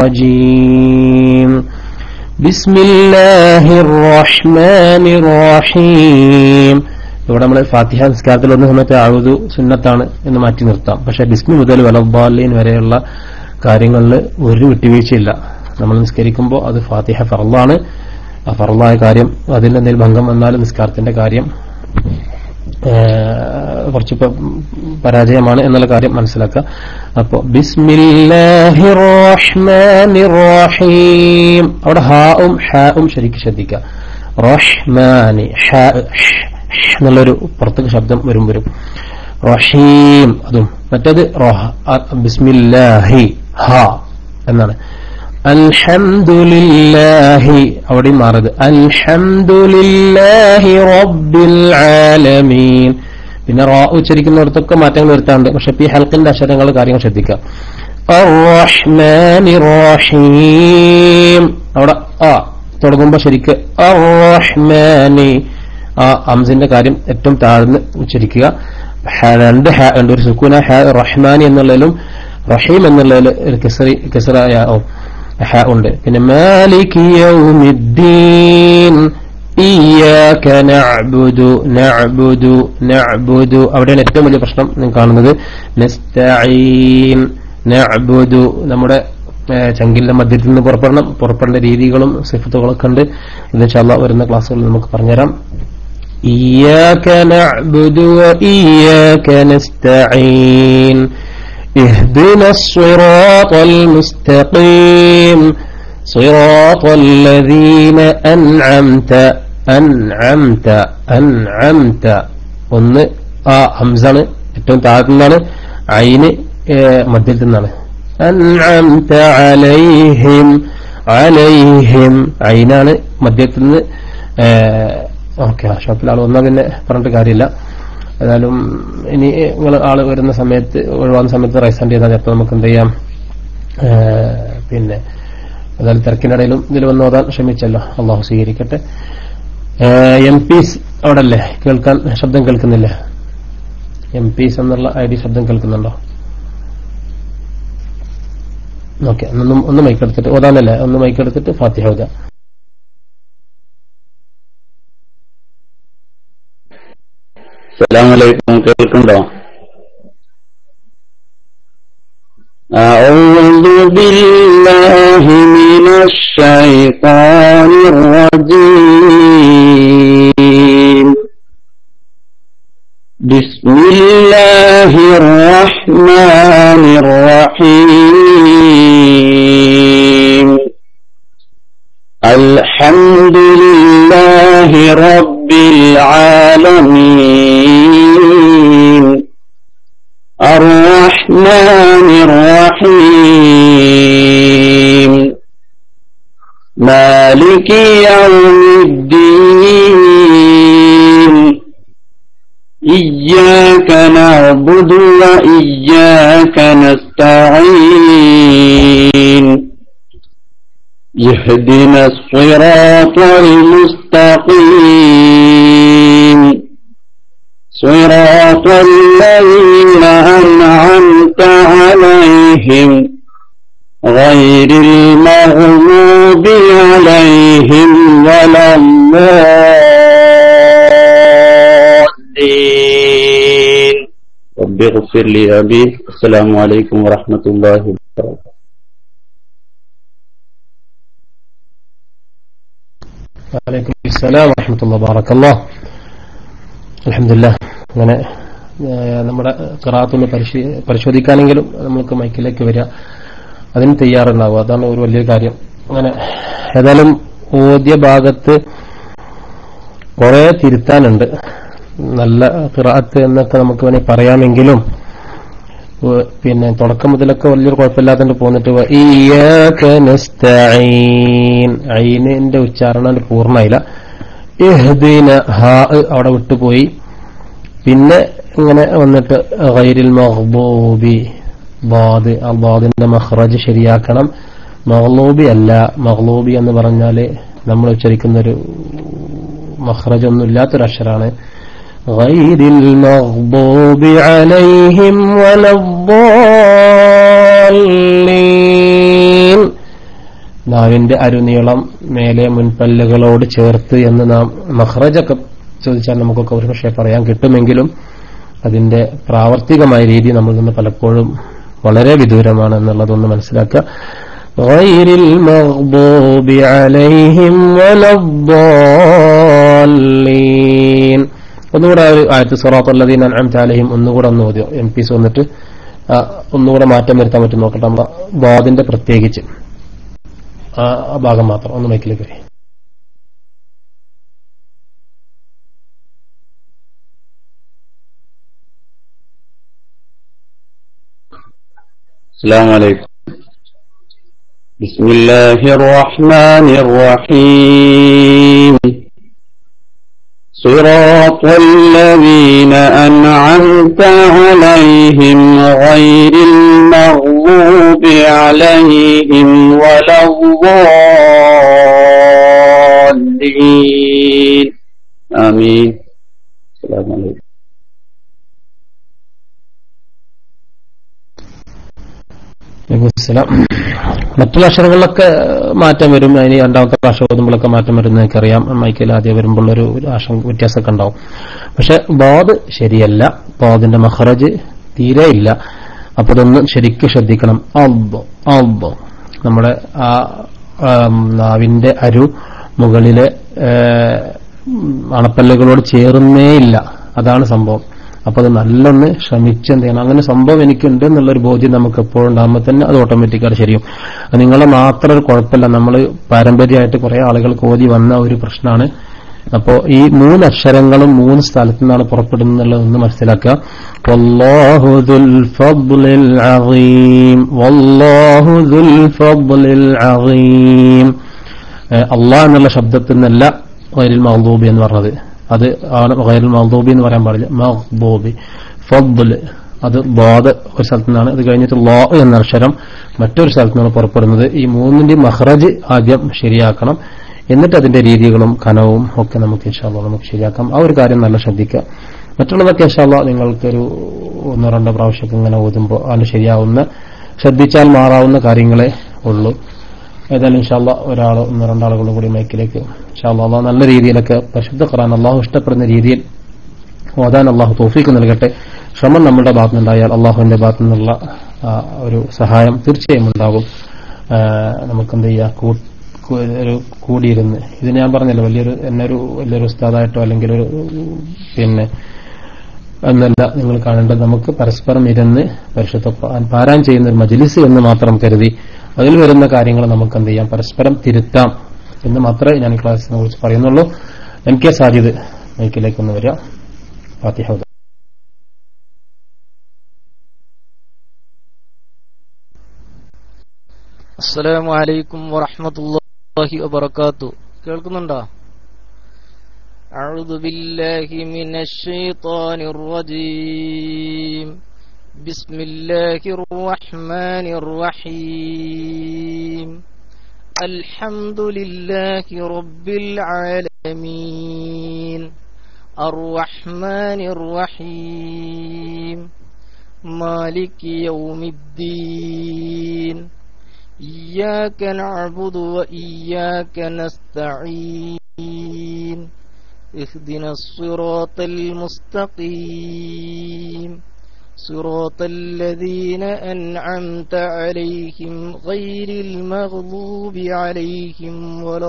الرجيم بسم الله الرحمن الرحيم ഇവിടെ നമ്മൾ ഫാത്തിഹ നിസ്കാരത്തിൽ വന്ന സമയത്ത് അഴുതു സുന്നത്താണ് എന്ന് മാറ്റി നിർത്താം പക്ഷെ ബിസ്മി മുതൽ വലബാലീൻ വരെയുള്ള കാര്യങ്ങളിൽ ഒരു വിട്ടുവീഴ്ചയില്ല നമ്മൾ നിസ്കരിക്കുമ്പോൾ അത് ഫാത്തിഹ ഫറലാണ് ആ ഫറലായ കാര്യം അതിൽ എന്തെങ്കിലും ഭംഗം വന്നാൽ നിസ്കാരത്തിന്റെ കാര്യം ഏഹ്, കുറച്ച് പ- പരാജയമാണ് എന്നുള്ള കാര്യം മനസ്സിലാക്കുക അപ്പോ ബിസ്മില്ലാഹിർ റഹ്മാനിർ റഹീം അവിടെ ഹാവും ഹാവും ശരിക്കും ശ്രദ്ധിക്കുക റഹ്മാനി ഹാ ഹ് എന്നുള്ളൊരു പുറത്തേക്ക് ശബ്ദം വരും വരും റഹീം അതും മറ്റേത് റഹ അ- ബിസ്മില്ലാഹി ഹ എന്നാണ് അൽഹംദുലില്ലാഹി അവിടെയും മാറരുത് അൽഹംദുലില്ലാഹി റബ്ബിൽ ആലമീൻ പിന്നെ റോ ഉച്ചരിക്കുന്നിടത്തൊക്കെ മാറ്റങ്ങൾ വരുത്താറുണ്ട് പക്ഷെ ഇപ്പൊ ഈ ഹൽക്കിന്റെ അക്ഷരങ്ങൾ കാര്യങ്ങൾ ശ്രദ്ധിക്കുക الرحمن الرحيم അവിടെ ആ തുടങ്ങുമ്പോ ശരിക്ക് അറഹ്മാനി ആ അംസിന്റെ കാര്യം ഏറ്റവും താഴ്ന്ന് ഉച്ചരിക്കുക ഹ- രണ്ട് ഹ ഉണ്ട് ഒരു സുക്കൂന ഹ റഹ്മാനി എന്നുള്ളതിലും റഹീം എന്നുള്ളതിൽ ഒരു കിസറി കിസറായ ഓ, ഹ ഉണ്ട് പിന്നെ മാലിക് യൗമിദ്ദീൻ ഇയ്യാക നഅ്ബുദു നഅ്ബുദു നഅ്ബുദു അവിടെയാണ് ഏറ്റവും വലിയ പ്രശ്നം നിങ്ങൾ കാണുന്നത് നസ്തഈൻ നഅ്ബുദു നമ്മുടെ ഏഹ്, ചങ്കിന്റെ മധ്യത്തിൽ നിന്ന് പുറപ്പെടണം പുറപ്പെടേണ്ട രീതികളും സിഫത്തുകളൊക്കെ ഉണ്ട് ഇത് ഇൻഷാല്ലാ വരുന്ന ക്ലാസ്സുകളിൽ നമുക്ക് പറഞ്ഞുതരാം إياك نعبد وإياك نستعين اهدنا الصراط المستقيم صراط الذين أنعمت أنعمت أنعمت ഒന്ന് ആ ഹംസാണ് ഏറ്റവും താഴത്തു നിന്നാണ് അയിന് മധ്യത്തിൽ നിന്നാണ് അൻഅംത അലൈഹിം അലൈഹിം അയിനാണ് മധ്യത്തിൽ നിന്ന് ഓക്കെ ആ ഷോപ്പിൽ ആൾ വന്നാൽ പിന്നെ പറഞ്ഞിട്ട് കാര്യമില്ല ഏതായാലും ഇനി നിങ്ങൾ ആള് വരുന്ന സമയത്ത് ഒഴിവാകുന്ന സമയത്ത് റൈസ് ആൻഡ് ചെയ്താൽ ചിലപ്പോൾ നമുക്ക് എന്ത് ചെയ്യാം ഏ, പിന്നെ ഏതായാലും തിരക്കിനിടയിലും ഇതിൽ വന്ന് ഓതാൻ ശ്രമിച്ചല്ലോ അള്ളാഹു സ്വീകരിക്കട്ടെ എം പീസ് അവിടെ അല്ലേ കേൾക്കാൻ ശബ്ദം കേൾക്കുന്നില്ലേ എം പീസ് എന്നുള്ള ഐ ഡി ശബ്ദം കേൾക്കുന്നുണ്ടോ ഓക്കെ ഒന്ന് ഒന്ന് മൈക്കെടുത്തിട്ട് ഓതാനല്ലേ ഒന്ന് മൈക്കെടുത്തിട്ട് ഫാത്തിഹ ഓതാം അസ്സലാമലൈക്കും കേൾക്കുന്നുണ്ടോ أعوذ بالله من الشيطان الرجيم بسم الله الرحمن الرحيم الحمد لله رب العالمين الرحمن الرحيم مالك يوم الدين إياك نعبد وإياك نستعين يهدنا الصراط المستقيم صراط الذين أنعمت عليهم غير المغضوب عليهم ولا الضالين رب اغفر لي أبي السلام عليكم ورحمة الله وبركاته വലൈക്കും അസ്സലാം വറഹമത്തുള്ള ബാറക്കല്ലാ അലഹമില്ല അങ്ങനെ ഏഹ്, നമ്മുടെ ഖറാത്തൊന്ന് പരിശീ പരിശോധിക്കാനെങ്കിലും നമുക്ക് മൈക്കിലേക്ക് വരിക അതിന് തയ്യാറുണ്ടാവുക അതാണ് ഒരു വലിയ കാര്യം അങ്ങനെ ഏതായാലും ഓദ്യ ഭാഗത്ത് കുറെ തിരുത്താനുണ്ട് നല്ല ഖിറാത്ത് എന്നൊക്കെ നമുക്ക് വേണമെങ്കിൽ പറയാമെങ്കിലും ഏഹ്, പിന്നെ തുടക്കം മുതലൊക്കെ വലിയൊരു കുഴപ്പമില്ലാതെ പോന്നിട്ട് വ ഇയ്യാക നസ്തഈൻ ഐനിന്റെ ഉച്ചാരണം പൂർണ്ണമായില്ല ഇഹ്ദിന ഹാ അവിടെ വിട്ടുപോയി പിന്നെ ഇങ്ങനെ വന്നിട്ട് ഗൈരിൽ മഹ്ബൂബി ബാദ് ആ ബാദിന്റെ മഹ്റജ് ശരിയാക്കണം മഹ്ലൂബി അല്ല മഹ്ലൂബി എന്ന് പറഞ്ഞാല് നമ്മൾ ഉച്ചരിക്കുന്ന ഒരു മഹ്റജ് ഒന്നും ഇല്ലാത്തൊരു അക്ഷരാണ് غير المغضوب عليهم ولا الضالين നാവിന്റെ അരുനീളം മേലെ മുൻപല്ലുകളോട് ചേർത്ത് എന്ന് നാം മഹ്റജൊക്കെ ചോദിച്ചാൽ നമുക്കൊക്കെ ഒരു പക്ഷേ പറയാൻ കിട്ടുമെങ്കിലും അതിന്റെ പ്രാവർത്തികമായ രീതി നമ്മളിൽ നിന്ന് പലപ്പോഴും വളരെ വിദൂരമാണ് എന്നുള്ളതൊന്ന് മനസ്സിലാക്കുക غير المغضوب عليهم ولا الضالين ഒന്നുകൂടെ ആ ഒരു ആയത്ത് സൊറാത്തുള്ളതീൻ അൻഅംത അലൈഹിം ഒന്നുകൂടെ ഒന്ന് ഓതിയോ എം പീസ് വന്നിട്ട് ആ, ഒന്നുകൂടെ മാറ്റം വരുത്താൻ പറ്റും നോക്കട്ടെ നമ്മുടെ ബാദിന്റെ പ്രത്യേകിച്ച് ആ ആ ഭാഗം മാത്രം ഒന്ന് മൈക്കിലേക്ക് വരെ السلام عليكم بسم الله الرحمن الرحيم صراط الذين أنعمت عليهم غير المغضوب عليهم ولا الضالين آمين السلام عليكم അലൈക്കുസ്സലാം. മറ്റുള്ള അക്ഷരങ്ങളിലൊക്കെ മാറ്റം വരും അതിന് രണ്ടാമത്തെ ഭാഷ ഓതുമ്പോഴൊക്കെ മാറ്റം വരുന്ന എനിക്കറിയാം മൈക്കിൽ ആദ്യം വരുമ്പോൾ ഒരു ഒരു ആശങ്ക വ്യത്യാസമൊക്കെ ഉണ്ടാവും പക്ഷെ ബോധ് ശരിയല്ല ബോധിന്റെ മഹറജ് തീരെ ഇല്ല അപ്പൊ അതൊന്ന് ശരിക്കും ശ്രദ്ധിക്കണം അബ്ബോ അബ്ബോ നമ്മുടെ ആ ആം, നാവിന്റെ അരു മുകളിലെ ഏ, ഉം, അണപ്പല്ലുകളോട് ചേർന്നേ ഇല്ല അതാണ് സംഭവം അപ്പൊ അത് നല്ലൊന്ന് ശ്രമിച്ച് എന്ത് ചെയ്യണം അങ്ങനെ സംഭവം എനിക്കുണ്ട് എന്നുള്ളൊരു ബോധ്യം നമുക്ക് എപ്പോഴും ഉണ്ടാകുമ്പോൾ തന്നെ അത് ഓട്ടോമാറ്റിക്കായിട്ട് ശരിയും അത് നിങ്ങളെ മാത്രം ഒരു കുഴപ്പമില്ല നമ്മൾ പാരമ്പര്യമായിട്ട് കുറെ ആളുകൾക്ക് ഓതി വന്ന ഒരു പ്രശ്നമാണ് അപ്പോ ഈ മൂന്ന് അക്ഷരങ്ങളും മൂന്ന് സ്ഥലത്തു നിന്നാണ് പുറപ്പെടുന്നുള്ളതെന്ന് മനസ്സിലാക്കുക വല്ലാഹു ദുൽ ഫദ്ലിൽ അസീം വല്ലാഹു ദുൽ ഫദ്ലിൽ അസീം ഏഹ് അള്ളാഹ് എന്നുള്ള ശബ്ദത്തിൽ നിന്നല്ല ഗൈരുൽ മഹ്ദൂബി എന്ന് പറഞ്ഞത് അത് ആണ് ഗൈരുൽ മഹ്ദൂബി എന്ന് പറയാൻ പാടില്ല മഹ്ദൂബി ഫദ്ല് അത് ബോധ ഒരു സ്ഥലത്തു നിന്നാണ് ഇത് കഴിഞ്ഞിട്ട് ലോ എന്ന അക്ഷരം മറ്റൊരു സ്ഥലത്തു നിന്നാണ് പുറപ്പെടുന്നത് ഈ മൂന്നിന്റെ മഹ്റജ് ആദ്യം ശരിയാക്കണം എന്നിട്ട് അതിന്റെ രീതികളും കനവും ഒക്കെ നമുക്ക് ഇൻഷാല്ല നമുക്ക് ശരിയാക്കാം ആ ഒരു കാര്യം നല്ല ശ്രദ്ധിക്കുക മറ്റുള്ളതൊക്കെ ഇൻഷാല്ല നിങ്ങൾക്കൊരു ഒന്നോ രണ്ടോ പ്രാവശ്യമൊക്കെ ഇങ്ങനെ ഓതുമ്പോൾ അത് ശരിയാവുന്ന ശ്രദ്ധിച്ചാൽ മാറാവുന്ന കാര്യങ്ങളെ ഉള്ളൂ ഏതായാലും ഇൻഷാല്ല ഒരാൾ ഒന്നോ രണ്ടാളുകളും കൂടി മൈക്കിലേക്ക് ഇൻഷാല്ല അള്ളാഹ് നല്ല രീതിയിലൊക്കെ പരിശുദ്ധ ഖുറാൻ അള്ളാഹു ഇഷ്ടപ്പെടുന്ന രീതിയിൽ ഓതാൻ അള്ളാഹു തോഫീക്ക് നൽകട്ടെ ശ്രമം നമ്മുടെ ഭാഗത്തു നിന്നുണ്ടായാൽ അള്ളാഹുവിന്റെ ഭാഗത്തു നിന്നുള്ള ആ, ഒരു സഹായം തീർച്ചയായും ഉണ്ടാകും ആ, നമുക്കെന്ത് ചെയ്യാം കൂ- കൂ- ഒരു കൂടിയിരുന്ന് ഇത് ഞാൻ പറഞ്ഞല്ലോ വലിയൊരു എന്നെ ഒരു വലിയൊരു ഉസ്താദായിട്ടോ അല്ലെങ്കിൽ ഒരു പിന്നെ എന്നല്ല നിങ്ങൾ കാണേണ്ടത് നമുക്ക് പരസ്പരം ഇരുന്ന് പരിശുദ്ധ ഖുർആൻ പാരായണം ചെയ്യുന്ന ഒരു മജ്ലിസ് എന്ന് മാത്രം കരുതി അതിൽ വരുന്ന കാര്യങ്ങൾ നമുക്ക് എന്ത് ചെയ്യാം പരസ്പരം തിരുത്താം എന്ന് മാത്രമേ ഞാൻ ഈ ക്ലാസ്സിനെ കുറിച്ച് പറയുന്നുള്ളൂ എം കെ സാജിദ് മൈക്കിലേക്ക് ഒന്ന് വരിക ഫാത്തിഹ ഓതുക. അസ്സലാമു അലൈക്കും വറഹ്മത്തുള്ളാഹി വബറകാത്തു കേൾക്കുന്നുണ്ടോ أعوذ بالله من الشيطان الرجيم بسم الله الرحمن الرحيم الحمد لله رب العالمين الرحمن الرحيم مالك يوم الدين إياك نعبد وإياك نستعين اهدنا الصراط المستقيم صراط الذين أنعمت عليهم غير المغضوب عليهم ولا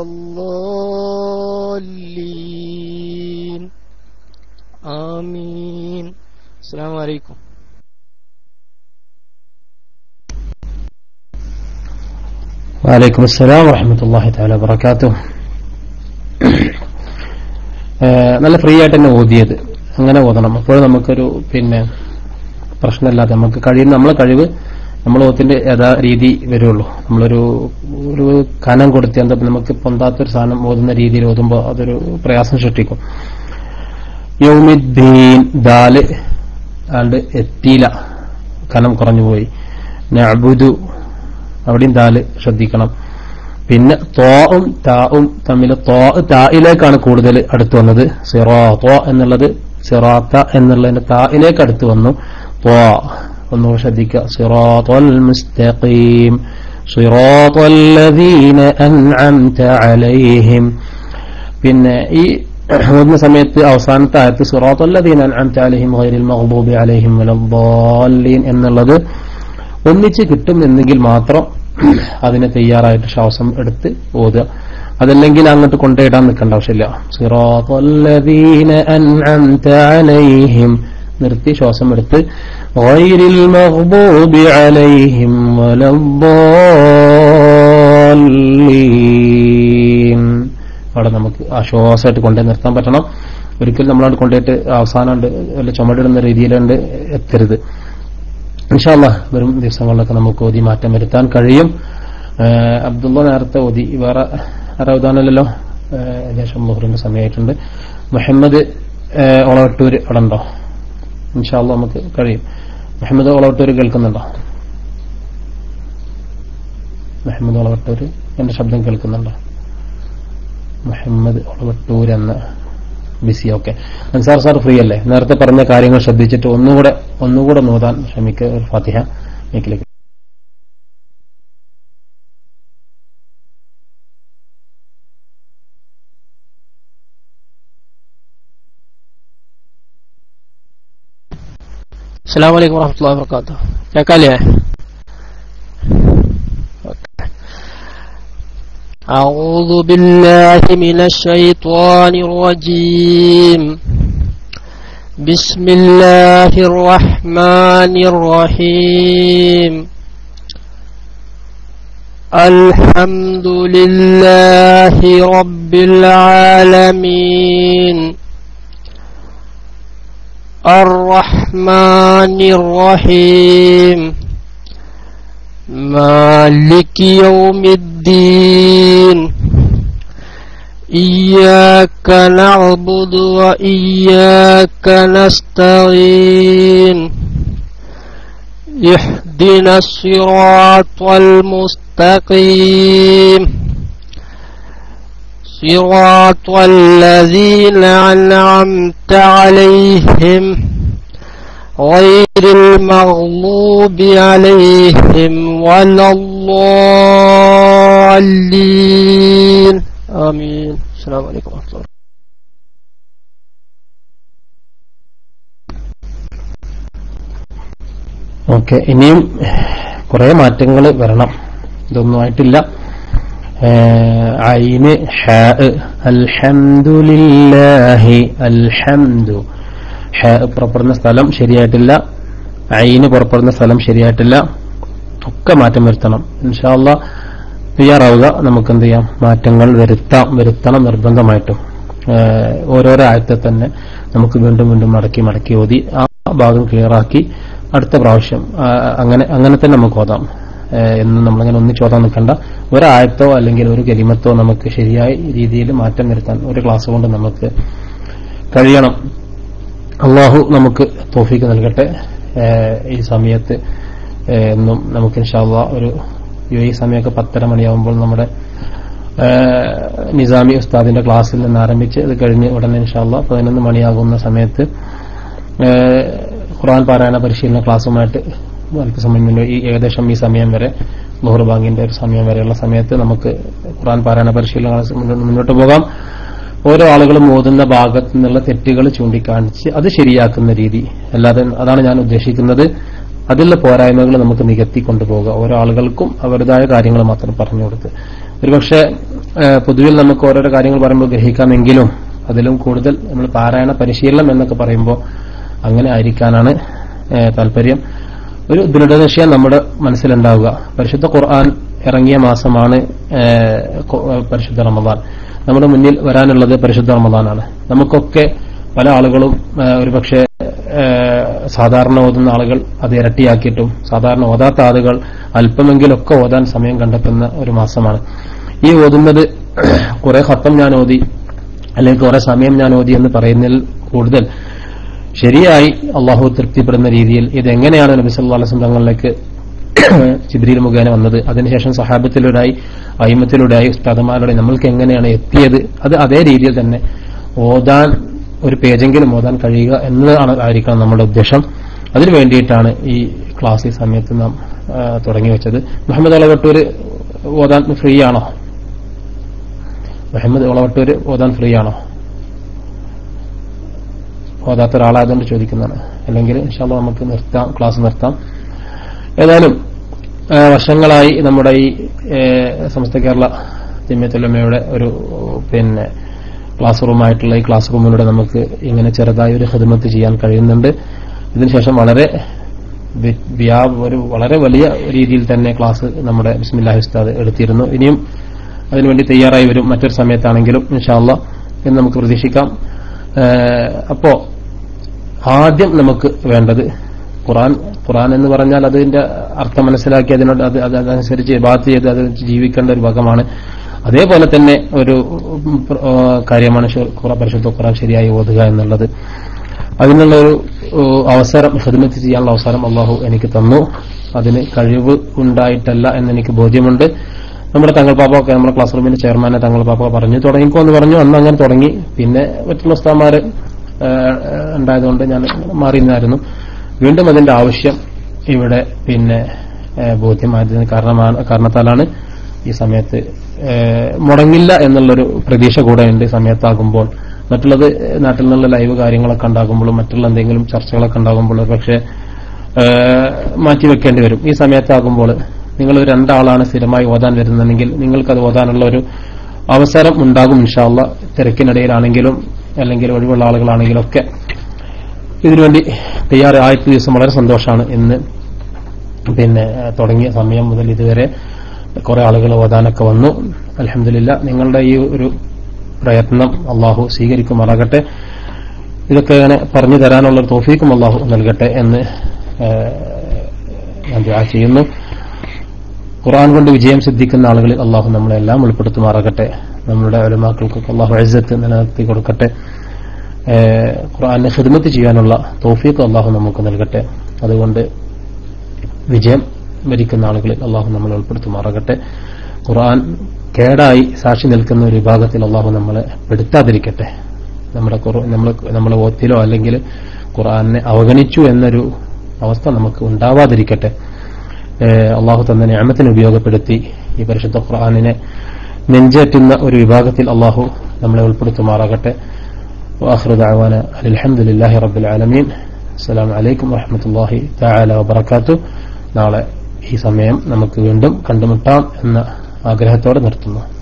الضالين آمين السلام عليكم വലൈക്കും അസ്സലാം വറഹമത്തല്ലാഹി തആല വബറകാതുഹു ഏഹ് നല്ല ഫ്രീ ആയിട്ട് തന്നെ ഓതിയത് അങ്ങനെ ഓതണം അപ്പോൾ നമുക്കൊരു പിന്നെ പ്രശ്നമില്ലാതെ നമുക്ക് കഴിയുന്ന നമ്മളെ കഴിവ് നമ്മൾ ഓത്തിന്റെ യഥാ രീതി വരുള്ളൂ നമ്മളൊരു ഒരു കനം കൊടുത്ത് എന്താ നമുക്ക് പൊന്താത്തൊരു സാധനം ഓതുന്ന രീതിയിൽ ഓതുമ്പോൾ അതൊരു പ്രയാസം സൃഷ്ടിക്കും യൗമിദ്ദീൻ ദാല് ആണ്ട് എത്തിയില്ല കനം കുറഞ്ഞുപോയി നഅബുദു അവിടെയും ദാല് ശ്രദ്ധിക്കണം പിന്നെ തോവും താവും തമ്മിൽ തോ തായിലേക്കാണ് കൂടുതൽ അടുത്ത് വന്നത് സിറാത്തോ എന്നുള്ളത് സിറാത്ത എന്നുള്ളതിന്റെ തായിലേക്ക് അടുത്ത് വന്നു തോ ഒന്നുകൂടെ ശ്രദ്ധിക്കുക സിറാത്തൽ മുസ്തഖീം സിറാത്തൽ ലദീന അൻഅംത അലൈഹിം പിന്നെ ഈ ഓടുന്ന സമയത്ത് അവസാനത്തെ ആയത്ത് സിറാത്തൽ ലദീന അൻഅംത അലൈഹിം ഗൈറിൽ മഗ്ദൂബി അലൈഹിം വലദ്ദാല്ലീൻ എന്നുള്ളത് ഒന്നിച്ച് കിട്ടും എന്നെങ്കിൽ മാത്രം അതിന് തയ്യാറായിട്ട് ശ്വാസം എടുത്ത് ഓതുക അതല്ലെങ്കിൽ അങ്ങോട്ട് കൊണ്ടുപോയിടാൻ നിൽക്കേണ്ട ആവശ്യമില്ല സിറാത്തല്ലദീന അൻഅംത അലൈഹിം നിർത്തി ശ്വാസം എടുത്ത് ഗൈറിൽ മഗ്ദൂബി അലൈഹിം വലദ്ദാല്ലീൻ അവിടെ നമുക്ക് ആ ശ്വാസമായിട്ട് കൊണ്ടുപോയി നിർത്താൻ പറ്റണം ഒരിക്കലും നമ്മളവിടെ കൊണ്ടുപോയിട്ട് അവസാനം വല്ല ചുമടിടുന്ന രീതിയിലുണ്ട് എത്തരുത് ഇൻഷാല്ല വരും ദിവസങ്ങളിലൊക്കെ നമുക്ക് ഓതി മാറ്റം വരുത്താൻ കഴിയും ഏഹ് അബ്ദുള്ള നേരത്തെ ഓതി വേറെ ആരാവതാനല്ലോ ഏകദേശം മുഹറിന്റെ സമയമായിട്ടുണ്ട് മുഹമ്മദ് ഏഹ്, ഒളവട്ടൂർ അവിടെ ഉണ്ടോ ഇൻഷാല്ല നമുക്ക് കഴിയും മുഹമ്മദ് ഒളവട്ടൂർ കേൾക്കുന്നുണ്ടോ മുഹമ്മദ് ഒളവട്ടൂർ എന്റെ ശബ്ദം കേൾക്കുന്നുണ്ടോ മുഹമ്മദ് ഒളവട്ടൂർ എന്ന busy okay Ansar sir free അല്ലേ നേരത്തെ പറഞ്ഞ കാര്യങ്ങൾ ശ്രദ്ധിച്ചിട്ട് ഒന്നുകൂടെ ഒന്നുകൂടെ നോതാൻ ശ്രമിക്കുക ഒരു ഫാത്തിഹ മൈക്കിലേക്ക് അസ്സാം വലൈക്കും വറഹമത്തുള്ള വർക്കാത്തു കേൾക്കാല്ലേ أعوذ بالله من الشيطان الرجيم بسم الله الرحمن الرحيم الحمد لله رب العالمين الرحمن الرحيم مالك يوم الدين إياك نعبد وإياك نستعين اهدنا الصراط المستقيم صراط الذين أنعمت عليهم غير المغضوب عليهم ولا الضالين آمين السلام عليكم ورحمة الله ഓക്കെ ഇനിയും കുറെ മാറ്റങ്ങൾ വരണം ഇതൊന്നും ആയിട്ടില്ല ഏഹ്, ഐന് ഹാ അൽഹംദുലില്ലാഹി അൽഹംദു ഹാ പുറപ്പെടുന്ന സ്ഥലം ശരിയായിട്ടില്ല ഐന് പുറപ്പെടുന്ന സ്ഥലം ശരിയായിട്ടില്ല ഒക്കെ മാറ്റം വരുത്തണം ഇൻഷാല്ല തയ്യാറാവുക നമുക്ക് എന്ത് ചെയ്യാം മാറ്റങ്ങൾ വരുത്താം വരുത്തണം നിർബന്ധമായിട്ടും ഏഹ്, ഓരോരോ ആയത്തെ തന്നെ നമുക്ക് വീണ്ടും വീണ്ടും മടക്കി മടക്കി ഓതി ആ ഭാഗം ക്ലിയറാക്കി അടുത്ത പ്രാവശ്യം ആ, അങ്ങനെ അങ്ങനെ തന്നെ നമുക്ക് ഓതാം ഏഹ്, എന്ന് നമ്മളിങ്ങനെ ഒന്നിച്ച് ഓതാൻ നിൽക്കണ്ട ഒരായത്തോ അല്ലെങ്കിൽ ഒരു ഗരിമത്തോ നമുക്ക് ശരിയായ രീതിയിൽ മാറ്റം വരുത്താൻ ഒരു ക്ലാസ് കൊണ്ട് നമുക്ക് കഴിയണം അള്ളാഹു നമുക്ക് തോഫീക്ക് നൽകട്ടെ ഏഹ്, ഈ സമയത്ത് ഏഹ്, എന്നും നമുക്ക് ഇൻഷാല്ല ഒരു ഈ സമയമൊക്കെ പത്തര മണിയാകുമ്പോൾ നമ്മുടെ ഏഹ്, നിസാമി ഉസ്താദിന്റെ ക്ലാസ്സിൽ നിന്ന് ആരംഭിച്ച് അത് കഴിഞ്ഞ് ഉടനെ ഇൻഷാല്ല പതിനൊന്ന് മണിയാകുന്ന സമയത്ത് ഏഹ്, ഖുർആൻ പാരായണ പരിശീലന ക്ലാസ്സുമായിട്ട് അല്പസമയം മുന്നേ ഈ ഏകദേശം ഈ സമയം വരെ ലുഹർ ബാങ്കിന്റെ ഒരു സമയം വരെയുള്ള സമയത്ത് നമുക്ക് ഖുർആൻ പാരായണ പരിശീലന ക്ലാസ് മുന്നോട്ട് മുന്നോട്ട് പോകാം ഓരോ ആളുകളും ഓതുന്ന ഭാഗത്ത് നിന്നുള്ള തെറ്റുകൾ ചൂണ്ടിക്കാണിച്ച് അത് ശരിയാക്കുന്ന രീതി അല്ലാതെ അതാണ് ഞാൻ ഉദ്ദേശിക്കുന്നത് അതിലുള്ള പോരായ്മകൾ നമുക്ക് നികത്തി കൊണ്ടുപോകുക ഓരോ ആളുകൾക്കും അവരുടേതായ കാര്യങ്ങൾ മാത്രം പറഞ്ഞു കൊടുത്ത് ഒരുപക്ഷെ ഏഹ്, പൊതുവിൽ നമുക്ക് ഓരോരോ കാര്യങ്ങൾ പറയുമ്പോൾ ഗ്രഹിക്കാമെങ്കിലും അതിലും കൂടുതൽ നമ്മൾ പാരായണ പരിശീലനം എന്നൊക്കെ പറയുമ്പോൾ അങ്ങനെ ആയിരിക്കാനാണ് ഏഹ്, താല്പര്യം ഒരു ദൃഢനിശ്ചയം നമ്മുടെ മനസ്സിലുണ്ടാവുക പരിശുദ്ധ ഖുർആൻ ഇറങ്ങിയ മാസമാണ് ഏഹ്, ഖു- പരിശുദ്ധ റമദാൻ നമ്മുടെ മുന്നിൽ വരാനുള്ളത് പരിശുദ്ധ റമദാനാണ് നമുക്കൊക്കെ പല ആളുകളും ഏഹ്, ഒരുപക്ഷെ ഏഹ്, സാധാരണ ഓതുന്ന ആളുകൾ അത് ഇരട്ടിയാക്കിയിട്ടും സാധാരണ ഓതാത്ത ആളുകൾ അല്പമെങ്കിലൊക്കെ ഓതാൻ സമയം കണ്ടെത്തുന്ന ഒരു മാസമാണ് ഈ ഓതുന്നത് കുറെ ഖത്തം ഞാൻ ഓതി അല്ലെങ്കിൽ കുറെ സമയം ഞാൻ ഓതി എന്ന് പറയുന്നതിൽ കൂടുതൽ ശരിയായി അള്ളാഹു തൃപ്തിപ്പെടുന്ന രീതിയിൽ ഇത് എങ്ങനെയാണ് നബി സല്ലല്ലാഹു അലൈഹി വസല്ലം തങ്ങളിലേക്ക് ജിബ്രീൽ മുഖേന വന്നത് അതിനുശേഷം സഹാബത്തിലൂടെയായി അയിമത്തിലൂടെയായി ഉസ്താദന്മാരുടെ നമ്മൾക്ക് എങ്ങനെയാണ് എത്തിയത് അത് അതേ രീതിയിൽ തന്നെ ഓതാൻ ഒരു പേജെങ്കിലും ഓതാൻ കഴിയുക എന്നതാണ് ആയിരിക്കണം നമ്മുടെ ഉദ്ദേശം അതിനു വേണ്ടിയിട്ടാണ് ഈ ക്ലാസ് ഈ സമയത്ത് നാം ആ, തുടങ്ങി വെച്ചത് മുഹമ്മദ് ഒളവട്ടൂർ ഓതാൻ ഫ്രീ ആണോ മുഹമ്മദ് ഒളവട്ടൂർ ഓതാൻ ഫ്രീ ആണോ ഓതാത്ത ഒരാളായതുകൊണ്ട് ചോദിക്കുന്നതാണ് അല്ലെങ്കിൽ ഇൻഷാല്ല നമുക്ക് നിർത്താം ക്ലാസ് നിർത്താം ഏതായാലും ആ, വർഷങ്ങളായി നമ്മുടെ ഈ ഏ, സമസ്ത കേരള ജമ്യത്തുലമയുടെ ഒരു പിന്നെ ക്ലാസ് റൂമായിട്ടുള്ള ഈ ക്ലാസ് റൂമിലൂടെ നമുക്ക് ഇങ്ങനെ ചെറുതായി ഒരു ഹിദ്മത്ത് ചെയ്യാൻ കഴിയുന്നുണ്ട് ഇതിനുശേഷം വളരെ വി- വ്യാ- ഒരു വളരെ വലിയ രീതിയിൽ തന്നെ ക്ലാസ് നമ്മുടെ ബിസ്മില്ലാഹി ഉസ്താദ് എടുത്തിരുന്നു ഇനിയും അതിനുവേണ്ടി തയ്യാറായി വരും മറ്റൊരു സമയത്താണെങ്കിലും ഇൻഷാല്ല എന്ന് നമുക്ക് പ്രതീക്ഷിക്കാം ഏഹ് അപ്പോ ആദ്യം നമുക്ക് വേണ്ടത് ഖുറാൻ ഖുറാൻ എന്ന് പറഞ്ഞാൽ അതിന്റെ അർത്ഥം മനസ്സിലാക്കി അതിനോട് അത് അത് അതനുസരിച്ച് ബാത്ത് ചെയ്ത് അത് ജീവിക്കേണ്ട ഒരു ഭാഗമാണ് അതേപോലെ തന്നെ ഒരു ഉം, പ്ര- ആ, കാര്യമാണ് ശു- ഖുറാൻ പരിശുദ്ധ ഖുറാൻ ശരിയായി ഓതുക എന്നുള്ളത് അതിനുള്ള ഒരു ഏ, അവസരം ഹിദ്മത്ത് ചെയ്യാനുള്ള അവസരം അള്ളാഹു എനിക്ക് തന്നു അതിന് കഴിവ് ഉണ്ടായിട്ടല്ല എന്നെനിക്ക് ബോധ്യമുണ്ട് നമ്മുടെ തങ്ങൾ പാപ്പ ഒക്കെ നമ്മുടെ ക്ലാസ് റൂമിന്റെ ചെയർമാനെ തങ്ങൾ പാപ്പ പറഞ്ഞു തുടങ്ങിക്കോ എന്ന് പറഞ്ഞു അന്ന് അങ്ങനെ തുടങ്ങി പിന്നെ മറ്റുള്ള ഉസ്താമാര് ഏ, ഉണ്ടായതുകൊണ്ട് ഞാൻ മാറി നിന്നായിരുന്നു വീണ്ടും അതിന്റെ ആവശ്യം ഇവിടെ പിന്നെ ഏ, ബോധ്യമായതിന് കാരണമാണ് കാരണത്താലാണ് ഈ സമയത്ത് ഏ, മുടങ്ങില്ല എന്നുള്ളൊരു പ്രതീക്ഷ കൂടെ ഉണ്ട് ഈ സമയത്താകുമ്പോൾ മറ്റുള്ളത് നാട്ടിൽ നിന്നുള്ള ലൈവ് കാര്യങ്ങളൊക്കെ ഉണ്ടാകുമ്പോഴും മറ്റുള്ള എന്തെങ്കിലും ചർച്ചകളൊക്കെ ഉണ്ടാകുമ്പോൾ പക്ഷേ മാറ്റിവെക്കേണ്ടി വരും ഈ സമയത്താകുമ്പോൾ നിങ്ങൾ രണ്ടാളാണ് സ്ഥിരമായി ഓതാൻ വരുന്നതെങ്കിൽ നിങ്ങൾക്കത് ഓതാനുള്ള ഒരു അവസരം ഉണ്ടാകും ഇൻഷാല്ല തിരക്കിനിടയിലാണെങ്കിലും അല്ലെങ്കിൽ ഒഴിവുള്ള ആളുകളാണെങ്കിലും ഒക്കെ ഇതിനുവേണ്ടി തയ്യാറ് ആദ്യത്തെ ദിവസം വളരെ സന്തോഷമാണ് ഇന്ന് പിന്നെ ഏഹ്, തുടങ്ങിയ സമയം മുതൽ ഇതുവരെ കുറെ ആളുകൾ ഓതാനൊക്കെ വന്നു അലഹമില്ല നിങ്ങളുടെ ഈ ഒരു പ്രയത്നം അള്ളാഹു സ്വീകരിക്കുമാറാകട്ടെ ഇതൊക്കെ അങ്ങനെ പറഞ്ഞു തരാനുള്ള ഒരു തോഫീക്കും അള്ളാഹു നൽകട്ടെ എന്ന് ഏഹ്, ഞാൻ ദുആ ചെയ്യുന്നു ഖുർആൻ കൊണ്ട് വിജയം സിദ്ധിക്കുന്ന ആളുകളിൽ അള്ളാഹു നമ്മളെല്ലാം ഉൾപ്പെടുത്തുമാറാകട്ടെ നമ്മുടെ ഒലമാക്കൾക്കൊക്കെ അള്ളാഹു അഴ്സത്ത് നിലനിർത്തി കൊടുക്കട്ടെ ഏഹ്, ഖുർആനെ ഖിദ്മത്ത് ചെയ്യാനുള്ള തോഫീക്ക് അള്ളാഹു നമുക്ക് നൽകട്ടെ അതുകൊണ്ട് വിജയം വരിക്കുന്ന ആളുകളിൽ അള്ളാഹു നമ്മളെ ഉൾപ്പെടുത്തുമാറാകട്ടെ ഖുർആൻ കേടായി സാക്ഷി നിൽക്കുന്ന ഒരു വിഭാഗത്തിൽ അള്ളാഹു നമ്മളെ പെടുത്താതിരിക്കട്ടെ നമ്മുടെ ഖുർ- നമ്മൾ നമ്മളെ ഓത്തിലോ അല്ലെങ്കിൽ ഖുർആനെ അവഗണിച്ചു എന്നൊരു അവസ്ഥ നമുക്ക് ഉണ്ടാവാതിരിക്കട്ടെ ഏഹ് അള്ളാഹു തന്ന ഞാമത്തിന് ഉപയോഗപ്പെടുത്തി ഈ പരിശുദ്ധ ഖുർആാനിനെ നെഞ്ചേറ്റുന്ന ഒരു വിഭാഗത്തിൽ അള്ളാഹു നമ്മളെ ഉൾപ്പെടുത്തുമാറാകട്ടെ واخر دعوانا ان الحمد لله رب العالمين السلام عليكم ورحمه الله تعالى وبركاته നാളെ ഈ സമയം നമുക്ക് വീണ്ടും കണ്ടുമുട്ടാം എന്ന ആഗ്രഹത്തോടെ നിർത്തുന്നു